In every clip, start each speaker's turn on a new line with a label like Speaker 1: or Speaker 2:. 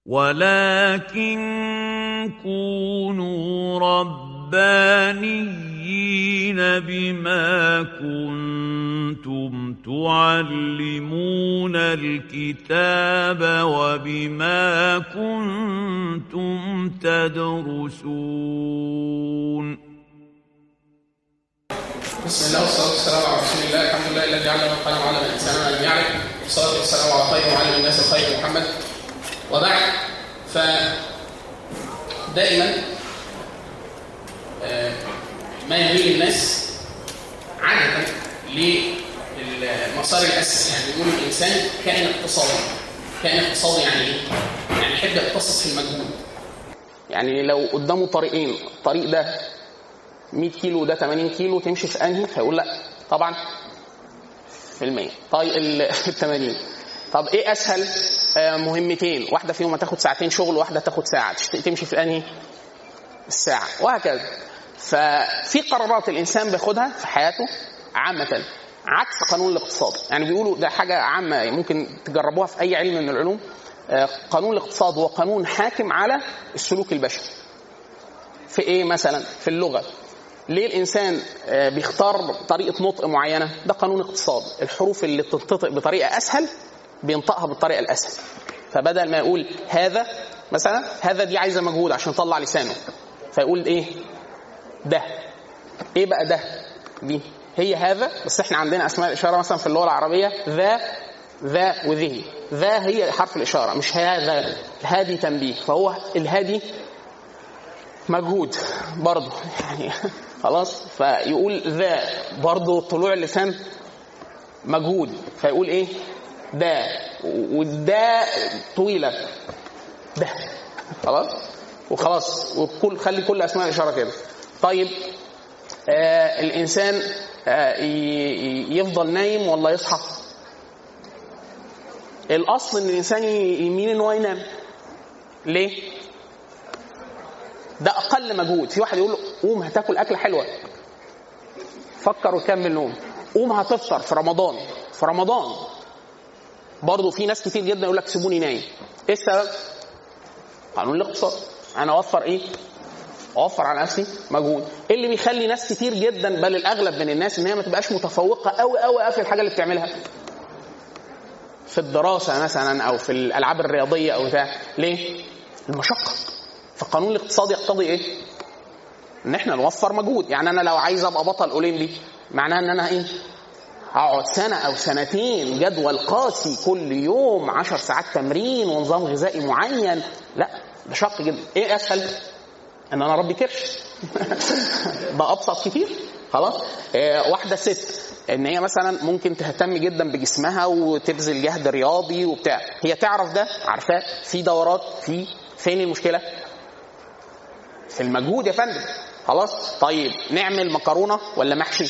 Speaker 1: ولكن كونوا ربانيين بما كنتم تعلمون الكتاب وبما كنتم تدرسون
Speaker 2: بسم الله والصلاه والسلام على رسول الله الحمد لله الذي علم القلم علم الانسان ما لم يعلم والصلاه والسلام على خير وعلم الناس الخير محمد وبعد ف دائما آه، ما يميل الناس عادة للمسار الأساسي يعني بيقولوا الإنسان كائن اقتصادي كائن اقتصادي يعني إيه؟ يعني يحب يقتصد في المجهود يعني لو قدامه طريقين الطريق ده 100 كيلو وده 80 كيلو تمشي في انهي؟ هيقول لا طبعا في المية طيب ال 80 طب ايه اسهل آه، مهمتين واحده فيهم هتاخد ساعتين شغل واحده تاخد ساعه تشت- تمشي في انهي الساعه وهكذا ففي قرارات الانسان بياخدها في حياته عامه عكس قانون الاقتصاد يعني بيقولوا ده حاجه عامه ممكن تجربوها في اي علم من العلوم آه، قانون الاقتصاد هو قانون حاكم على السلوك البشري في ايه مثلا في اللغه ليه الانسان آه، بيختار طريقه نطق معينه ده قانون اقتصاد الحروف اللي بتنطق بطريقه اسهل بينطقها بالطريقه الاسهل فبدل ما يقول هذا مثلا هذا دي عايزه مجهود عشان يطلع لسانه فيقول ايه ده ايه بقى ده دي هي هذا بس احنا عندنا اسماء الاشاره مثلا في اللغه العربيه ذا ذا وذه ذا هي حرف الاشاره مش هذا هادي تنبيه فهو الهادي مجهود برضه يعني خلاص فيقول ذا برضه طلوع اللسان مجهود فيقول ايه ده والدا طويله ده خلاص وخلاص وكل خلي كل اسماء الاشاره كده طيب آه الانسان آه ي- ي- يفضل نايم ولا يصحى الاصل ان الانسان ي- يميل ان هو ينام ليه ده اقل مجهود في واحد يقول له قوم هتاكل اكله حلوه فكر وكمل نوم قوم هتفطر في رمضان في رمضان برضه في ناس كتير جدا يقول لك سيبوني نايم ايه السبب قانون الاقتصاد انا اوفر ايه اوفر على نفسي مجهود ايه اللي بيخلي ناس كتير جدا بل الاغلب من الناس ان هي ما تبقاش متفوقه قوي قوي قوي في الحاجه اللي بتعملها في الدراسه مثلا او في الالعاب الرياضيه او بتاع ليه المشقه فالقانون الاقتصادي يقتضي ايه ان احنا نوفر مجهود يعني انا لو عايز ابقى بطل اولمبي معناه ان انا ايه هقعد سنة أو سنتين جدول قاسي كل يوم عشر ساعات تمرين ونظام غذائي معين لا ده شق جدا ايه اسهل ان انا اربي كرش ده ابسط كتير خلاص إيه واحده ست ان هي مثلا ممكن تهتم جدا بجسمها وتبذل جهد رياضي وبتاع هي تعرف ده عارفاه في دورات في فين المشكله في المجهود يا فندم خلاص طيب نعمل مكرونه ولا محشي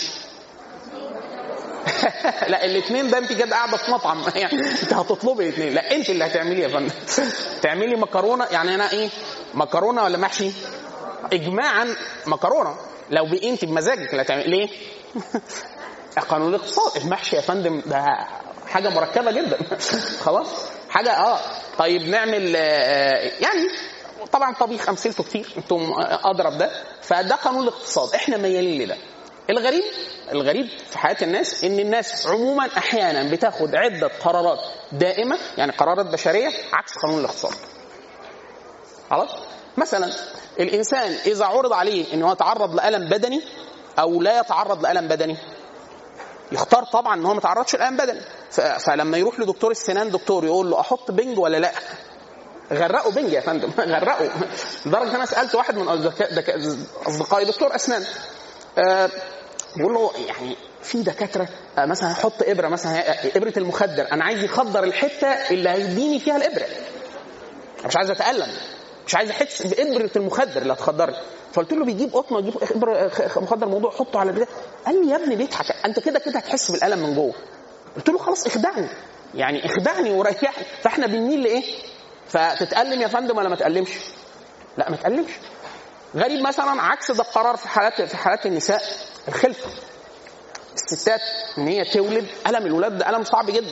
Speaker 2: لا الاثنين ده انت جد قاعده في مطعم يعني انت هتطلبي الاثنين لا انت اللي هتعمليه يا فندم تعملي مكرونه يعني انا ايه مكرونه ولا محشي اجماعا مكرونه لو بقي انت بمزاجك لا تعمل ليه قانون الاقتصاد المحشي يا فندم ده حاجه مركبه جدا خلاص حاجه اه طيب نعمل آه يعني طبعا طبيخ امثلته كتير انتم اضرب ده فده قانون الاقتصاد احنا ميالين لده الغريب الغريب في حياه الناس ان الناس عموما احيانا بتاخد عده قرارات دائمه يعني قرارات بشريه عكس قانون الاقتصاد خلاص مثلا الانسان اذا عرض عليه انه يتعرض لالم بدني او لا يتعرض لالم بدني يختار طبعا ان هو ما يتعرضش لالم بدني ف- فلما يروح لدكتور السنان دكتور يقول له احط بنج ولا لا غرقوا بنج يا فندم غرقوا لدرجه انا سالت واحد من أصدقاء- دك- اصدقائي دكتور اسنان أه بقول له يعني في دكاتره آه، مثلا يحط ابره مثلا آه، ابره المخدر انا عايز يخدر الحته اللي هيديني فيها الابره أنا مش عايز اتالم مش عايز احس بابره المخدر اللي هتخدرني فقلت له بيجيب قطنه يجيب ابره خ- مخدر موضوع حطه على ده قال لي يا ابني بيضحك انت كده كده هتحس بالالم من جوه قلت له خلاص اخدعني يعني اخدعني وريحني فاحنا بنميل لايه فتتالم يا فندم ولا ما تالمش لا ما تالمش غريب مثلا عكس ده القرار في حالات في حالات النساء الخلفه الستات ان هي تولد الم الولاد ده الم صعب جدا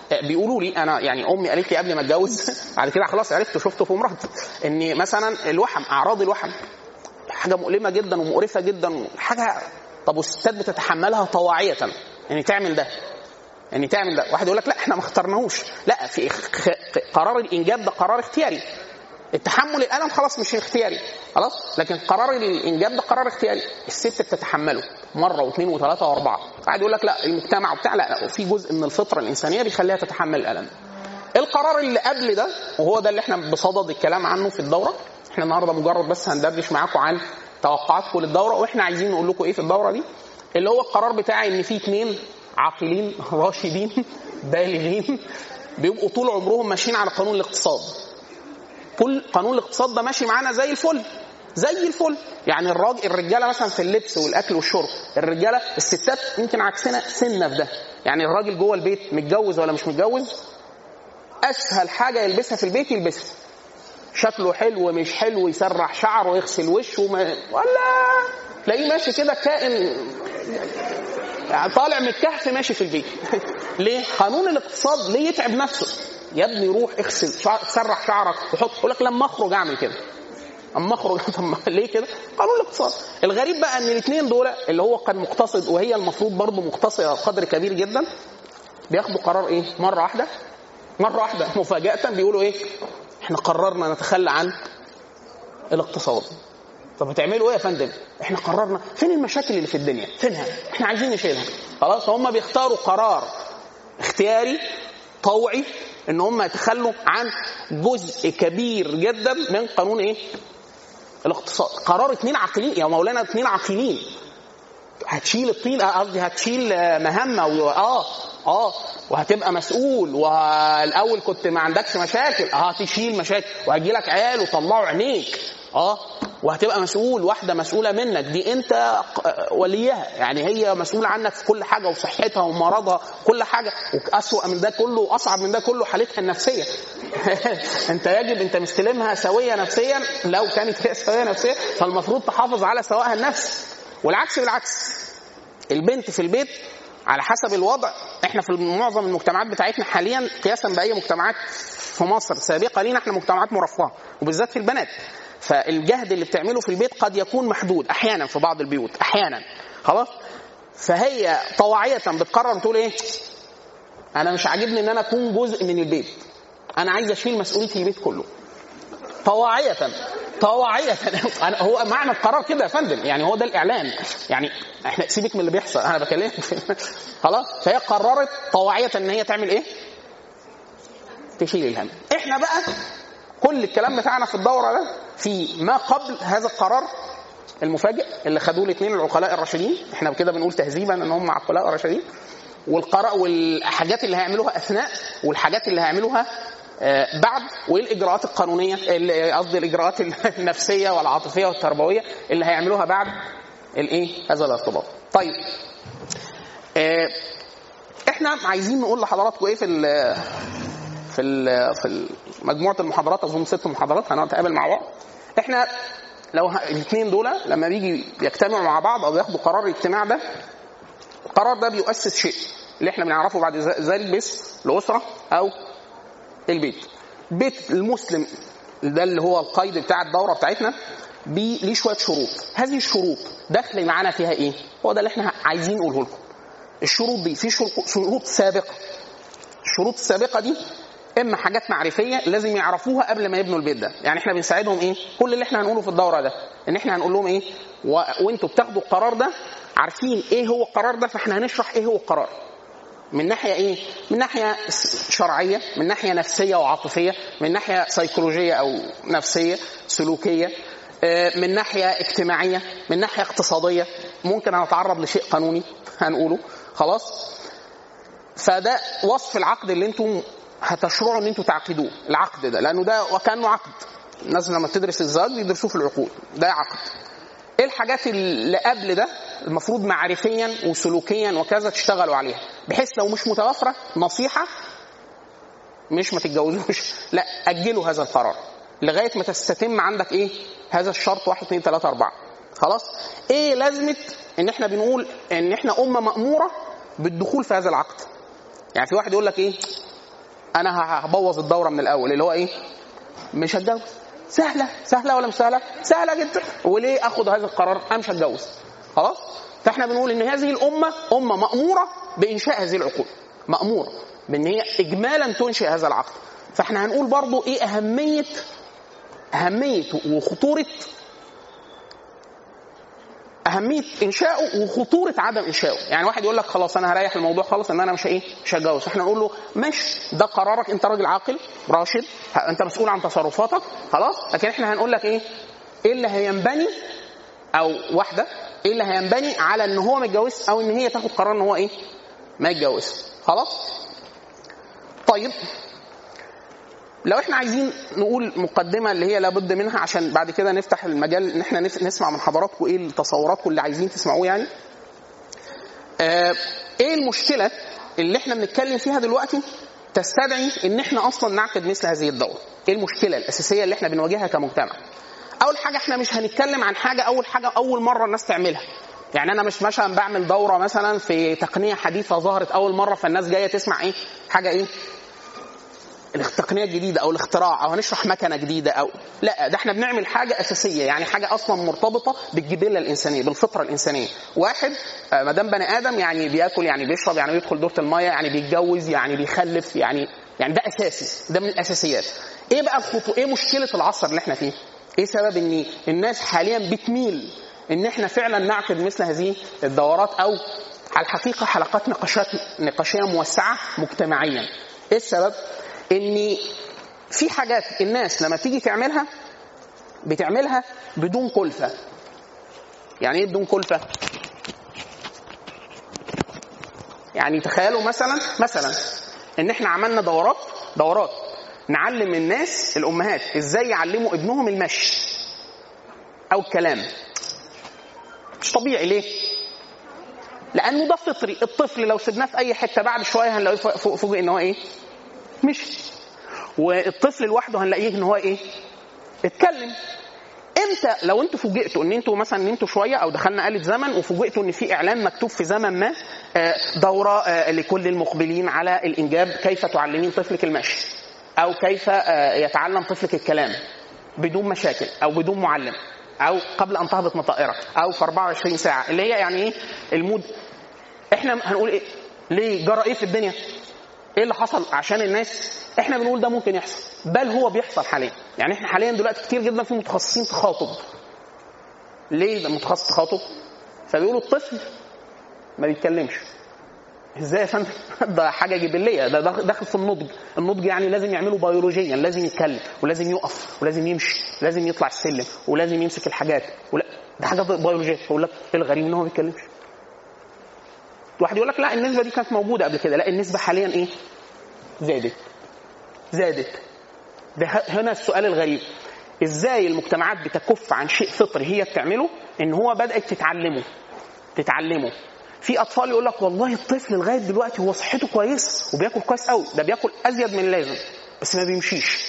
Speaker 2: بيقولوا لي انا يعني امي قالت لي قبل ما اتجوز بعد كده خلاص عرفت شفته في مراتي ان مثلا الوحم اعراض الوحم حاجه مؤلمه جدا ومقرفه جدا حاجه طب والستات بتتحملها طواعيه يعني تعمل ده يعني تعمل ده واحد يقول لك لا احنا ما اخترناهوش لا في قرار الانجاب ده قرار اختياري التحمل الالم خلاص مش اختياري خلاص لكن قرار الانجاب ده قرار اختياري الست بتتحمله مره واثنين وثلاثه واربعه قاعد يقول لك لا المجتمع وبتاع لا, لا في جزء من الفطره الانسانيه بيخليها تتحمل الالم القرار اللي قبل ده وهو ده اللي احنا بصدد الكلام عنه في الدوره احنا النهارده مجرد بس هندردش معاكم عن توقعاتكم للدوره واحنا عايزين نقول لكم ايه في الدوره دي اللي هو القرار بتاعي ان في اثنين عاقلين راشدين بالغين بيبقوا طول عمرهم ماشيين على قانون الاقتصاد كل قانون الاقتصاد ده ماشي معانا زي الفل زي الفل يعني الراجل الرجاله مثلا في اللبس والاكل والشرب الرجاله الستات يمكن عكسنا سنه في ده يعني الراجل جوه البيت متجوز ولا مش متجوز اسهل حاجه يلبسها في البيت يلبسها شكله حلو مش حلو يسرح شعره ويغسل وشه وما ولا تلاقيه ماشي كده كائن يعني طالع من الكهف ماشي في البيت ليه؟ قانون الاقتصاد ليه يتعب نفسه؟ يا ابني روح اغسل شعر سرح شعرك وحط يقول لك لما اخرج اعمل كده اما اخرج طب ليه كده؟ قانون الاقتصاد الغريب بقى ان الاثنين دول اللي هو كان مقتصد وهي المفروض برضه مقتصده قدر كبير جدا بياخدوا قرار ايه؟ مره واحده مره واحده مفاجاه بيقولوا ايه؟ احنا قررنا نتخلى عن الاقتصاد طب هتعملوا ايه يا فندم؟ احنا قررنا فين المشاكل اللي في الدنيا؟ فينها؟ احنا عايزين نشيلها. خلاص هم بيختاروا قرار اختياري طوعي ان هم يتخلوا عن جزء كبير جدا من قانون ايه؟ الاقتصاد. قرار اثنين عاقلين يا مولانا اثنين عاقلين. هتشيل الطين قصدي هتشيل مهمه و... اه اه وهتبقى مسؤول والاول كنت ما عندكش مشاكل اه هتشيل مشاكل وهيجي لك عيال وطلعوا عينيك اه وهتبقى مسؤول واحده مسؤوله منك دي انت وليها يعني هي مسؤوله عنك في كل حاجه وصحتها ومرضها كل حاجه واسوأ من ده كله واصعب من ده كله حالتها النفسيه انت يجب انت مستلمها سويه نفسيا لو كانت هي سويه نفسيا فالمفروض تحافظ على سوائها النفسي والعكس بالعكس البنت في البيت على حسب الوضع احنا في معظم المجتمعات بتاعتنا حاليا قياسا باي مجتمعات في مصر سابقه لينا احنا مجتمعات مرفهه وبالذات في البنات فالجهد اللي بتعمله في البيت قد يكون محدود احيانا في بعض البيوت احيانا خلاص فهي طواعيه بتقرر تقول ايه انا مش عاجبني ان انا اكون جزء من البيت انا عايز اشيل مسؤوليه البيت كله طواعية طواعية أنا هو معنى القرار كده يا فندم يعني هو ده الإعلان يعني احنا سيبك من اللي بيحصل أنا بكلمك خلاص فهي قررت طواعية إن هي تعمل إيه؟ تشيل الهم احنا بقى كل الكلام بتاعنا في الدورة ده في ما قبل هذا القرار المفاجئ اللي خدوه الاثنين العقلاء الراشدين احنا كده بنقول تهذيبا ان هم عقلاء راشدين والقراء والحاجات اللي هيعملوها اثناء والحاجات اللي هيعملوها بعد وايه الاجراءات القانونيه قصدي الاجراءات النفسيه والعاطفيه والتربويه اللي هيعملوها بعد الايه هذا الارتباط طيب احنا عايزين نقول لحضراتكم ايه في ال في ال في مجموعه المحاضرات اظن ست محاضرات هنتقابل مع بعض احنا لو الاثنين دول لما بيجي يجتمعوا مع بعض او ياخدوا قرار الاجتماع ده القرار ده بيؤسس شيء اللي احنا بنعرفه بعد ذلك بس الاسره او البيت بيت المسلم ده اللي هو القيد بتاع الدوره بتاعتنا ليه شويه شروط هذه الشروط داخل معانا فيها ايه هو ده اللي احنا عايزين نقوله لكم الشروط دي في شروط سابقه الشروط السابقه دي اما حاجات معرفيه لازم يعرفوها قبل ما يبنوا البيت ده يعني احنا بنساعدهم ايه كل اللي احنا هنقوله في الدوره ده ان احنا هنقول لهم ايه و... وانتوا بتاخدوا القرار ده عارفين ايه هو القرار ده فاحنا هنشرح ايه هو القرار من ناحيه ايه؟ من ناحيه شرعيه، من ناحيه نفسيه وعاطفيه، من ناحيه سيكولوجيه او نفسيه سلوكيه، من ناحيه اجتماعيه، من ناحيه اقتصاديه، ممكن هنتعرض لشيء قانوني هنقوله، خلاص؟ فده وصف العقد اللي انتم هتشرعوا ان انتم تعقدوه، العقد ده لانه ده وكانه عقد. الناس لما تدرس الزواج بيدرسوه في العقود، ده عقد. ايه الحاجات اللي قبل ده المفروض معرفيا وسلوكيا وكذا تشتغلوا عليها بحيث لو مش متوفره نصيحه مش ما تتجوزوش لا اجلوا هذا القرار لغايه ما تستتم عندك ايه هذا الشرط واحد اثنين ثلاثه اربعه خلاص ايه لازمه ان احنا بنقول ان احنا امه ماموره بالدخول في هذا العقد يعني في واحد يقول لك ايه انا هبوظ الدوره من الاول اللي هو ايه مش هتجوز سهله سهله ولا مش سهله سهله جدا وليه اخد هذا القرار انا مش هتجوز خلاص فاحنا بنقول ان هذه الامه امه ماموره بانشاء هذه العقود ماموره بان هي اجمالا تنشئ هذا العقد فاحنا هنقول برضو ايه اهميه اهميه وخطوره اهميه انشائه وخطوره عدم انشائه يعني واحد يقول لك خلاص انا هريح الموضوع خالص ان انا مش ايه مش هتجوز احنا نقول له ماشي ده قرارك انت راجل عاقل راشد انت مسؤول عن تصرفاتك خلاص لكن احنا هنقول لك ايه ايه اللي هينبني او واحده ايه اللي هينبني على ان هو ما يتجوزش او ان هي تاخد قرار ان هو ايه ما يتجوزش خلاص طيب لو احنا عايزين نقول مقدمه اللي هي لابد منها عشان بعد كده نفتح المجال ان احنا نسمع من حضراتكم ايه تصوراتكم اللي عايزين تسمعوه يعني. آه ايه المشكله اللي احنا بنتكلم فيها دلوقتي تستدعي ان احنا اصلا نعقد مثل هذه الدوره؟ ايه المشكله الاساسيه اللي احنا بنواجهها كمجتمع؟ اول حاجه احنا مش هنتكلم عن حاجه اول حاجه اول مره الناس تعملها. يعني انا مش مثلا بعمل دوره مثلا في تقنيه حديثه ظهرت اول مره فالناس جايه تسمع ايه؟ حاجه ايه؟ التقنيه الجديده او الاختراع او هنشرح مكنه جديده او لا ده احنا بنعمل حاجه اساسيه يعني حاجه اصلا مرتبطه بالجبله الانسانيه بالفطره الانسانيه واحد آه، ما دام بني ادم يعني بياكل يعني بيشرب يعني بيدخل دوره الميه يعني بيتجوز يعني بيخلف يعني يعني ده اساسي ده من الاساسيات ايه بقى الخطو ايه مشكله العصر اللي احنا فيه ايه سبب ان الناس حاليا بتميل ان احنا فعلا نعقد مثل هذه الدورات او على الحقيقه حلقات نقاشات نقاشيه موسعه مجتمعيا ايه السبب ان في حاجات الناس لما تيجي تعملها بتعملها بدون كلفه يعني ايه بدون كلفه يعني تخيلوا مثلا مثلا ان احنا عملنا دورات دورات نعلم الناس الامهات ازاي يعلموا ابنهم المشي او الكلام مش طبيعي ليه لانه ده فطري الطفل لو سيبناه في اي حته بعد شويه هنلاقيه فوجئ ان هو ايه مشي والطفل لوحده هنلاقيه ان هو ايه اتكلم امتى لو انتوا فوجئتوا ان انتوا مثلا نمتوا شويه او دخلنا آلة زمن وفوجئتوا ان في اعلان مكتوب في زمن ما آه، دوره آه، لكل المقبلين على الانجاب كيف تعلمين طفلك المشي او كيف آه، يتعلم طفلك الكلام بدون مشاكل او بدون معلم او قبل ان تهبط مطائره او في 24 ساعه اللي هي يعني ايه المود احنا هنقول ايه ليه جرى ايه في الدنيا ايه اللي حصل عشان الناس احنا بنقول ده ممكن يحصل بل هو بيحصل حاليا يعني احنا حاليا دلوقتي كتير جدا في متخصصين تخاطب ليه ده متخصص تخاطب فبيقولوا الطفل ما بيتكلمش ازاي يا فندم ده حاجه جبليه ده داخل في النضج النضج يعني لازم يعمله بيولوجيا لازم يتكلم ولازم يقف ولازم يمشي ولازم يطلع السلم ولازم يمسك الحاجات ولا ده حاجه بيولوجيه فاقول لك ايه الغريب ان هو ما بيتكلمش واحد يقول لك لا النسبه دي كانت موجوده قبل كده لا النسبه حاليا ايه زادت زادت ده هنا السؤال الغريب ازاي المجتمعات بتكف عن شيء فطري هي بتعمله ان هو بدات تتعلمه تتعلمه في اطفال يقول لك والله الطفل لغايه دلوقتي هو صحته كويس وبياكل كويس قوي ده بياكل ازيد من اللازم بس ما بيمشيش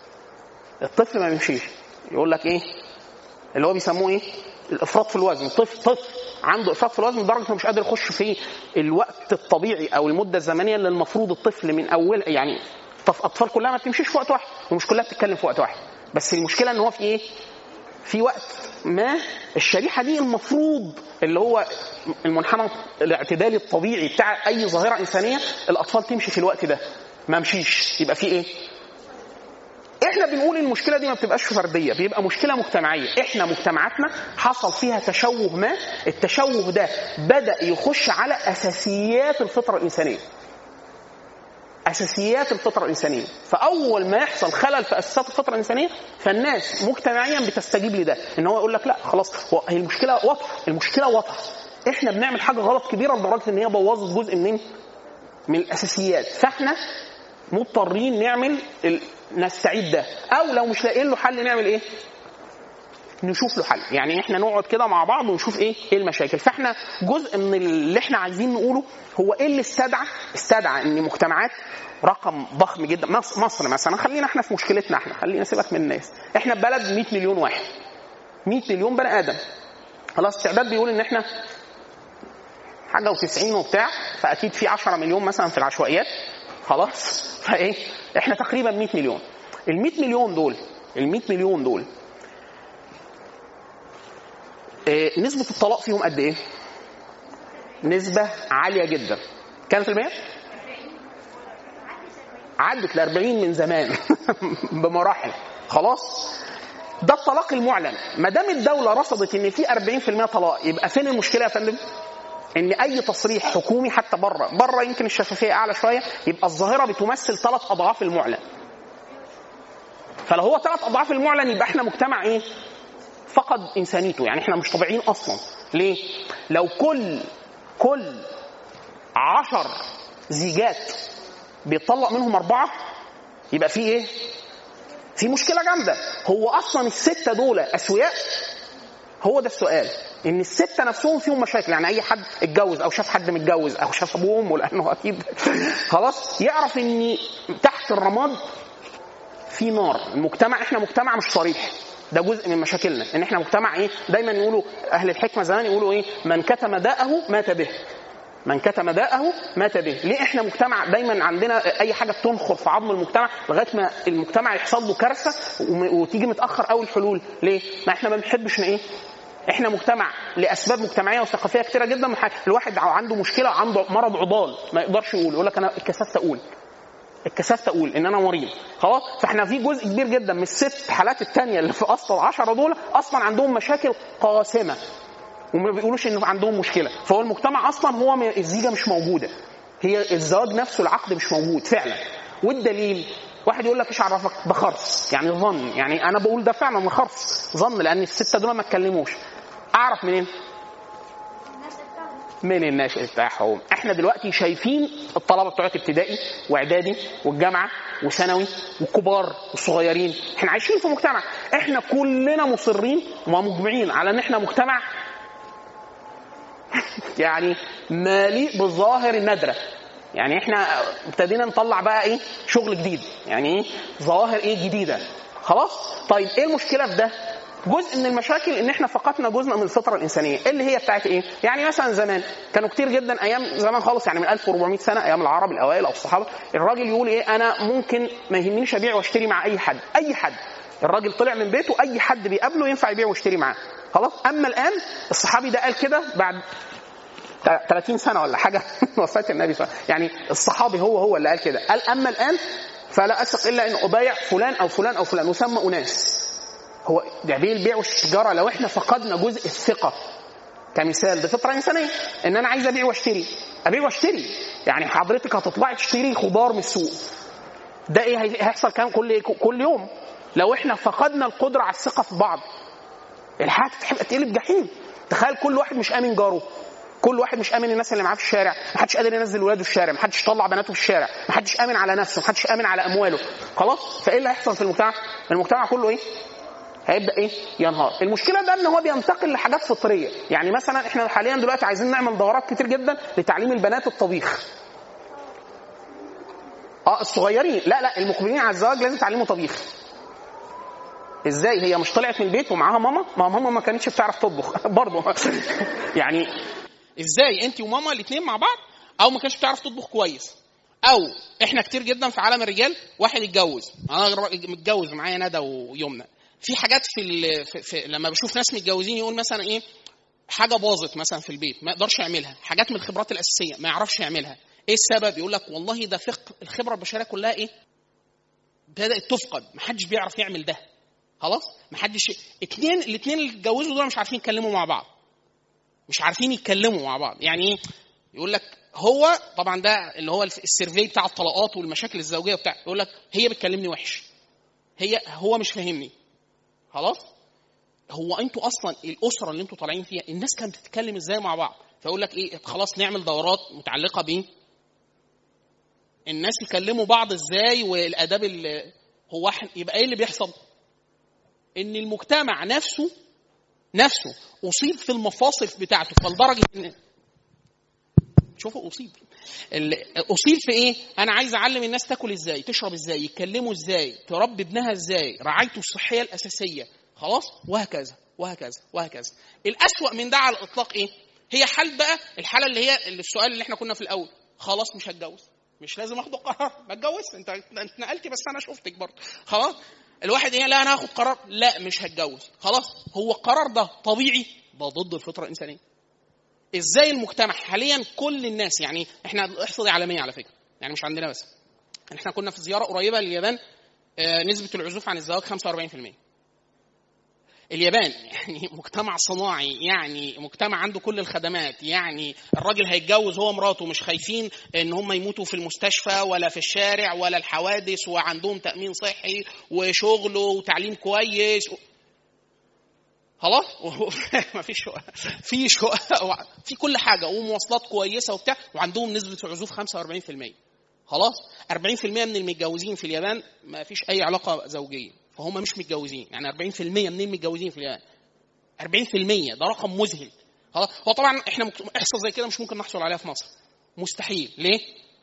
Speaker 2: الطفل ما بيمشيش يقول لك ايه اللي هو بيسموه ايه الافراط في الوزن طفل طفل عنده افراط في الوزن لدرجه انه مش قادر يخش في الوقت الطبيعي او المده الزمنيه اللي المفروض الطفل من اول يعني اطفال كلها ما بتمشيش في وقت واحد ومش كلها بتتكلم في وقت واحد بس المشكله ان هو في ايه في وقت ما الشريحه دي المفروض اللي هو المنحنى الاعتدالي الطبيعي بتاع اي ظاهره انسانيه الاطفال تمشي في الوقت ده ما مشيش يبقى في ايه احنا بنقول المشكله دي ما بتبقاش فرديه بيبقى مشكله مجتمعيه احنا مجتمعاتنا حصل فيها تشوه ما التشوه ده بدا يخش على اساسيات الفطره الانسانيه اساسيات الفطره الانسانيه فاول ما يحصل خلل في اساسات الفطره الانسانيه فالناس مجتمعيا بتستجيب لده ان هو يقول لك لا خلاص هي المشكله واضحه المشكله واضحه احنا بنعمل حاجه غلط كبيره لدرجه ان هي بوظت جزء من من الاساسيات فاحنا مضطرين نعمل نستعيد ده او لو مش لاقيين له حل نعمل ايه نشوف له حل يعني احنا نقعد كده مع بعض ونشوف ايه ايه المشاكل فاحنا جزء من اللي احنا عايزين نقوله هو ايه اللي استدعى استدعى ان مجتمعات رقم ضخم جدا مصر مثلا خلينا احنا في مشكلتنا احنا خلينا سيبك من الناس احنا بلد 100 مليون واحد 100 مليون بني ادم خلاص استعداد بيقول ان احنا حاجه و90 وبتاع فاكيد في 10 مليون مثلا في العشوائيات خلاص فايه احنا تقريبا 100 مليون ال 100 مليون دول ال 100 مليون دول إيه نسبة الطلاق فيهم قد ايه؟ نسبة عالية جدا كام في المية؟ عدت ل 40 من زمان بمراحل خلاص ده الطلاق المعلن ما دام الدوله رصدت ان في 40% طلاق يبقى فين المشكله يا فندم؟ ان اي تصريح حكومي حتى بره بره يمكن الشفافيه اعلى شويه يبقى الظاهره بتمثل ثلاث اضعاف المعلن فلو هو ثلاث اضعاف المعلن يبقى احنا مجتمع ايه؟ فقد انسانيته يعني احنا مش طبيعيين اصلا ليه؟ لو كل كل عشر زيجات بيطلق منهم اربعه يبقى في ايه؟ في مشكله جامده هو اصلا السته دول اسوياء هو ده السؤال ان السته نفسهم فيهم مشاكل يعني اي حد اتجوز او شاف حد متجوز او شاف ابوه وامه لانه اكيد خلاص يعرف ان تحت الرماد في نار المجتمع احنا مجتمع مش صريح ده جزء من مشاكلنا ان احنا مجتمع ايه دايما يقولوا اهل الحكمه زمان يقولوا ايه من كتم داءه مات به من كتم داءه مات به ليه احنا مجتمع دايما عندنا اي حاجه بتنخر في عظم المجتمع لغايه ما المجتمع يحصل له كارثه وم- وتيجي متاخر قوي الحلول ليه ما احنا ما بنحبش ن- ايه احنا مجتمع لاسباب مجتمعيه وثقافيه كتيره جدا من حاجة. الواحد عنده مشكله عنده مرض عضال ما يقدرش يقول يقول لك انا اتكسفت اقول اتكسفت اقول ان انا مريض خلاص فاحنا في جزء كبير جدا من الست حالات التانية اللي في اصل العشرة دول اصلا عندهم مشاكل قاسمه وما بيقولوش ان عندهم مشكله فهو المجتمع اصلا هو م- الزيجه مش موجوده هي الزواج نفسه العقد مش موجود فعلا والدليل واحد يقول لك ايش عرفك ده خرص يعني ظن يعني انا بقول ده فعلا خرص ظن لان السته دول ما اتكلموش اعرف منين من الناشئ بتاعهم احنا دلوقتي شايفين الطلبه بتوع ابتدائي واعدادي والجامعه وثانوي والكبار والصغيرين احنا عايشين في مجتمع احنا كلنا مصرين ومجمعين على ان احنا مجتمع يعني مليء بالظاهر النادره يعني احنا ابتدينا نطلع بقى ايه شغل جديد يعني ايه ظواهر ايه جديده خلاص طيب ايه المشكله في ده جزء من المشاكل ان احنا فقدنا جزء من الفطره الانسانيه اللي هي بتاعت ايه يعني مثلا زمان كانوا كتير جدا ايام زمان خالص يعني من 1400 سنه ايام العرب الاوائل او الصحابه الراجل يقول ايه انا ممكن ما يهمنيش ابيع واشتري مع اي حد اي حد الراجل طلع من بيته اي حد بيقابله ينفع يبيع ويشتري معاه خلاص اما الان الصحابي ده قال كده بعد 30 سنه ولا حاجه من وفاه النبي صلى الله عليه وسلم يعني الصحابي هو هو اللي قال كده قال اما الان فلا اثق الا ان ابايع فلان او فلان او فلان وسمى اناس هو ده بيع البيع والتجاره لو احنا فقدنا جزء الثقه كمثال ده فطره انسانيه ان انا عايز ابيع واشتري ابيع واشتري يعني حضرتك هتطلعي تشتري خضار من السوق ده ايه هي- هيحصل كام كل كل يوم لو احنا فقدنا القدره على الثقه في بعض الحياه هتبقى تقلب جحيم تخيل كل واحد مش امن جاره كل واحد مش امن الناس اللي معاه في الشارع محدش قادر ينزل ولاده في الشارع محدش يطلع بناته في الشارع محدش امن على نفسه محدش امن على امواله خلاص فايه اللي هيحصل في المجتمع المجتمع كله ايه هيبدا ايه ينهار المشكله ده ان هو بينتقل لحاجات فطريه يعني مثلا احنا حاليا دلوقتي عايزين نعمل دورات كتير جدا لتعليم البنات الطبيخ اه الصغيرين لا لا المقبلين على الزواج لازم تعلموا طبيخ ازاي هي مش طلعت من البيت ومعاها ماما ما ماما ما كانتش بتعرف تطبخ برضه يعني ازاي انت وماما الاثنين مع بعض او ما كانتش بتعرف تطبخ كويس او احنا كتير جدا في عالم الرجال واحد اتجوز انا ر- متجوز معايا ندى ويمنى في حاجات في, ال... في, في لما بشوف ناس متجوزين يقول مثلا ايه حاجه باظت مثلا في البيت ما يقدرش يعملها حاجات من الخبرات الاساسيه ما يعرفش يعملها ايه السبب يقول لك والله ده فقه الخبره البشريه كلها ايه بدات تفقد ما حدش بيعرف يعمل ده خلاص ما حدش اتنين الاثنين اللي اتجوزوا دول مش عارفين يتكلموا مع بعض مش عارفين يتكلموا مع بعض يعني ايه يقول لك هو طبعا ده اللي هو الف- السيرفي بتاع الطلاقات والمشاكل الزوجيه وبتاع يقول لك هي بتكلمني وحش هي هو مش فاهمني خلاص هو انتوا اصلا الاسره اللي انتوا طالعين فيها الناس كانت بتتكلم ازاي مع بعض فيقول لك ايه خلاص نعمل دورات متعلقه بايه الناس يكلموا بعض ازاي والاداب اللي هو احنا يبقى ايه اللي بيحصل ان المجتمع نفسه نفسه اصيب في المفاصل بتاعته فلدرجه ان شوفوا اصيب ال- اصيب في ايه انا عايز اعلم الناس تاكل ازاي تشرب ازاي يتكلموا ازاي تربي ابنها ازاي رعايته الصحيه الاساسيه خلاص وهكذا وهكذا وهكذا الاسوا من ده على الاطلاق ايه هي حال بقى الحاله اللي هي اللي السؤال اللي احنا كنا في الاول خلاص مش هتجوز مش لازم اخد قرار ما اتجوزش انت انت نقلتي بس انا شفتك برضه خلاص الواحد ايه لا انا هاخد قرار لا مش هتجوز خلاص هو القرار ده طبيعي ده ضد الفطره الانسانيه ازاي المجتمع حاليا كل الناس يعني احنا احصائيه عالميه على فكره يعني مش عندنا بس احنا كنا في زياره قريبه لليابان آه، نسبه العزوف عن الزواج 45% اليابان يعني مجتمع صناعي يعني مجتمع عنده كل الخدمات يعني الراجل هيتجوز هو مراته مش خايفين ان هم يموتوا في المستشفى ولا في الشارع ولا الحوادث وعندهم تامين صحي وشغل وتعليم كويس خلاص ما فيش في شقق في كل حاجه ومواصلات كويسه وبتاع وعندهم نسبه عزوف 45% خلاص 40% من المتجوزين في اليابان ما فيش اي علاقه زوجيه فهم مش متجوزين يعني 40% منين متجوزين في اليابان 40% ده رقم مذهل خلاص هو طبعا احنا مك- احصاء زي كده مش ممكن نحصل عليها في مصر مستحيل ليه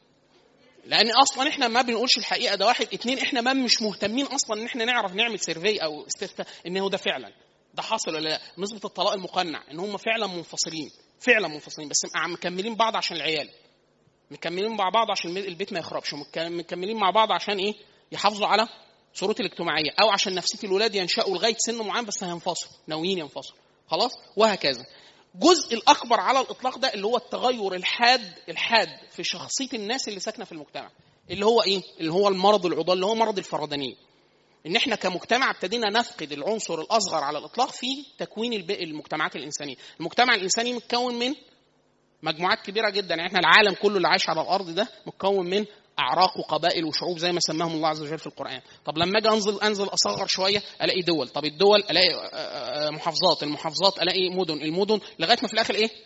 Speaker 2: لان اصلا احنا ما بنقولش الحقيقه ده واحد اتنين احنا ما مش مهتمين اصلا ان احنا نعرف نعمل سيرفي او استفتاء ان هو ده فعلا ده حاصل ولا لا نسبه الطلاق المقنع ان هم فعلا منفصلين فعلا منفصلين بس عم مكملين بعض عشان العيال مكملين مع بعض عشان البيت ما يخربش ومك- مكملين مع بعض عشان ايه يحافظوا على صورته الاجتماعيه او عشان نفسيه الولاد ينشأوا لغايه سن معين بس هينفصلوا ناويين ينفصلوا خلاص وهكذا الجزء الاكبر على الاطلاق ده اللي هو التغير الحاد الحاد في شخصيه الناس اللي ساكنه في المجتمع اللي هو ايه اللي هو المرض العضال اللي هو مرض الفردانيه ان احنا كمجتمع ابتدينا نفقد العنصر الاصغر على الاطلاق في تكوين الب- المجتمعات الانسانيه المجتمع الانساني متكون من مجموعات كبيره جدا يعني احنا العالم كله اللي عايش على الارض ده متكون من اعراق وقبائل وشعوب زي ما سماهم الله عز وجل في القران طب لما اجي انزل انزل اصغر شويه الاقي دول طب الدول الاقي آه، آه، محافظات المحافظات الاقي مدن المدن لغايه ما في الاخر ايه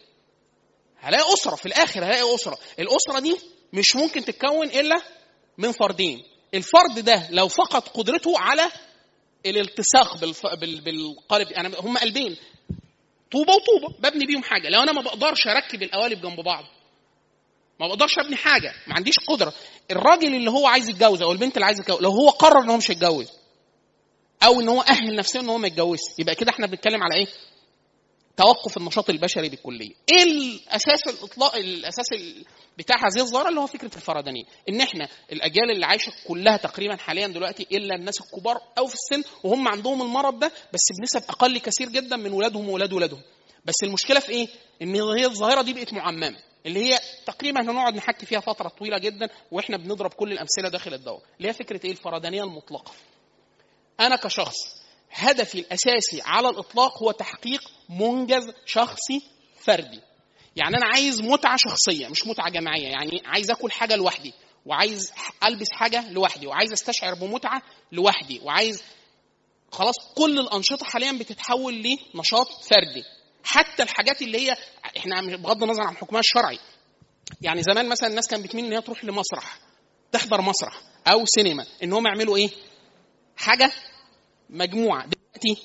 Speaker 2: هلاقي اسره في الاخر هلاقي اسره الاسره دي مش ممكن تتكون الا من فردين الفرد ده لو فقد قدرته على الالتصاق بالف... بال... بالقالب انا هم قلبين طوبه وطوبه ببني بيهم حاجه لو انا ما بقدرش اركب القوالب جنب بعض ما بقدرش ابني حاجه ما عنديش قدره الراجل اللي هو عايز يتجوز او البنت اللي عايز يتجوز لو هو قرر ان هو مش هيتجوز او ان هو اهل نفسه ان هو ما يتجوزش يبقى كده احنا بنتكلم على ايه توقف النشاط البشري بالكليه ايه الاساس الاطلاق الاساس ال- بتاع هذه الظاهره اللي هو فكره الفردانيه ان احنا الاجيال اللي عايشه كلها تقريبا حاليا دلوقتي الا الناس الكبار او في السن وهم عندهم المرض ده بس بنسب اقل كثير جدا من ولادهم وولاد ولادهم بس المشكله في ايه ان هي الظاهره دي بقت معممه اللي هي تقريبا هنقعد نحكي فيها فتره طويله جدا واحنا بنضرب كل الامثله داخل الدور اللي هي فكره ايه الفردانيه المطلقه انا كشخص هدفي الاساسي على الاطلاق هو تحقيق منجز شخصي فردي يعني انا عايز متعه شخصيه مش متعه جماعيه يعني عايز اكل حاجه لوحدي وعايز البس حاجه لوحدي وعايز استشعر بمتعه لوحدي وعايز خلاص كل الانشطه حاليا بتتحول لنشاط فردي حتى الحاجات اللي هي احنا بغض النظر عن حكمها الشرعي يعني زمان مثلا الناس كانت بتميل ان هي تروح لمسرح تحضر مسرح او سينما ان هم يعملوا ايه حاجه مجموعه دلوقتي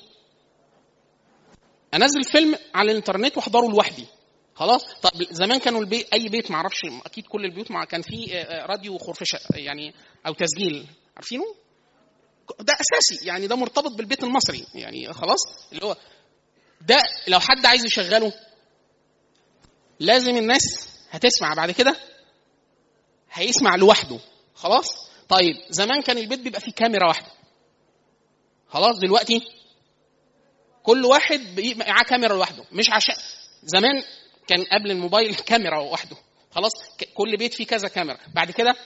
Speaker 2: انزل فيلم على الانترنت واحضره لوحدي خلاص طب زمان كانوا البيت اي بيت ما اعرفش اكيد كل البيوت مع كان في آه، راديو خرفشه يعني او تسجيل عارفينه ده اساسي يعني ده مرتبط بالبيت المصري يعني خلاص اللي هو ده لو حد عايز يشغله لازم الناس هتسمع بعد كده هيسمع لوحده خلاص طيب زمان كان البيت بيبقى فيه كاميرا واحده خلاص دلوقتي كل واحد بي- معاه كاميرا لوحده مش عشان زمان كان قبل الموبايل كاميرا وحده خلاص ك- كل بيت فيه كذا كاميرا بعد كده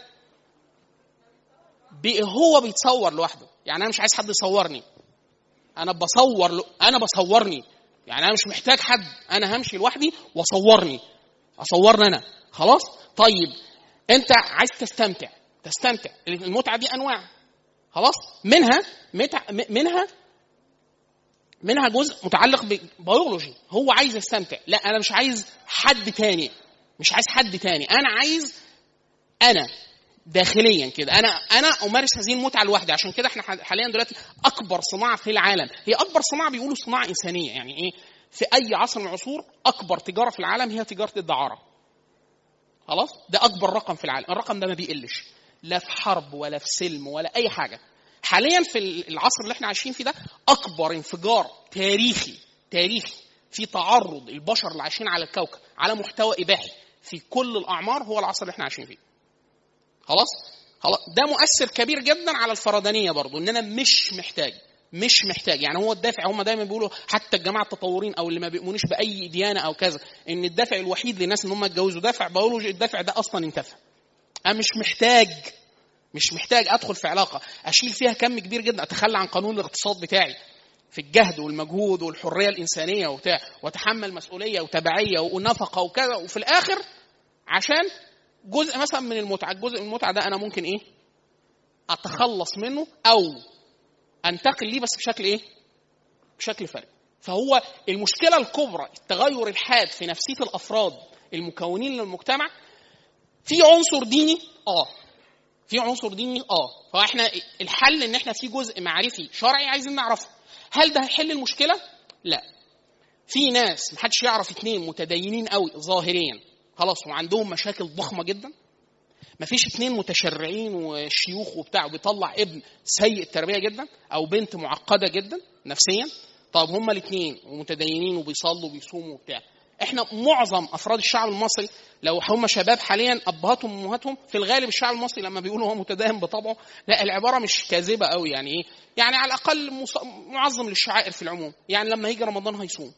Speaker 2: بي هو بيتصور لوحده يعني انا مش عايز حد يصورني انا بصور له انا بصورني يعني انا مش محتاج حد انا همشي لوحدي واصورني اصورني انا خلاص طيب انت عايز تستمتع تستمتع المتعه دي انواع خلاص منها متع منها منها جزء متعلق ببيولوجي هو عايز يستمتع لا انا مش عايز حد تاني مش عايز حد تاني انا عايز انا داخليا كده انا انا امارس هذه المتعه لوحدي عشان كده احنا حاليا دلوقتي اكبر صناعه في العالم هي اكبر صناعه بيقولوا صناعه انسانيه يعني ايه في اي عصر من العصور اكبر تجاره في العالم هي تجاره الدعاره خلاص ده اكبر رقم في العالم الرقم ده ما بيقلش لا في حرب ولا في سلم ولا اي حاجه حاليا في العصر اللي احنا عايشين فيه ده اكبر انفجار تاريخي تاريخي في تعرض البشر اللي عايشين على الكوكب على محتوى اباحي في كل الاعمار هو العصر اللي احنا عايشين فيه خلاص خلاص ده مؤثر كبير جدا على الفردانيه برضو ان انا مش محتاج مش محتاج يعني هو الدافع هم دايما بيقولوا حتى الجماعه التطورين او اللي ما بيؤمنوش باي ديانه او كذا ان الدافع الوحيد للناس ان هم يتجوزوا دافع بيولوجي الدافع ده اصلا انتفى انا مش محتاج مش محتاج ادخل في علاقه اشيل فيها كم كبير جدا اتخلى عن قانون الاقتصاد بتاعي في الجهد والمجهود والحريه الانسانيه وبتاع واتحمل مسؤوليه وتبعيه ونفقه وكذا وفي الاخر عشان جزء مثلا من المتعه الجزء من المتعه ده انا ممكن ايه اتخلص منه او انتقل ليه بس بشكل ايه بشكل فرق فهو المشكله الكبرى التغير الحاد في نفسيه الافراد المكونين للمجتمع في عنصر ديني اه في عنصر ديني اه فاحنا الحل ان احنا في جزء معرفي شرعي عايزين نعرفه هل ده هيحل المشكله لا في ناس محدش يعرف اتنين متدينين قوي ظاهريا خلاص وعندهم مشاكل ضخمه جدا مفيش اتنين متشرعين وشيوخ وبتاع وبيطلع ابن سيء التربيه جدا او بنت معقده جدا نفسيا طب هما الاثنين ومتدينين وبيصلوا وبيصوموا وبتاع احنا معظم افراد الشعب المصري لو هم شباب حاليا ابهاتهم وامهاتهم في الغالب الشعب المصري لما بيقولوا هو متدين بطبعه لا العباره مش كاذبه قوي يعني ايه يعني على الاقل معظم للشعائر في العموم يعني لما يجي رمضان هيصوم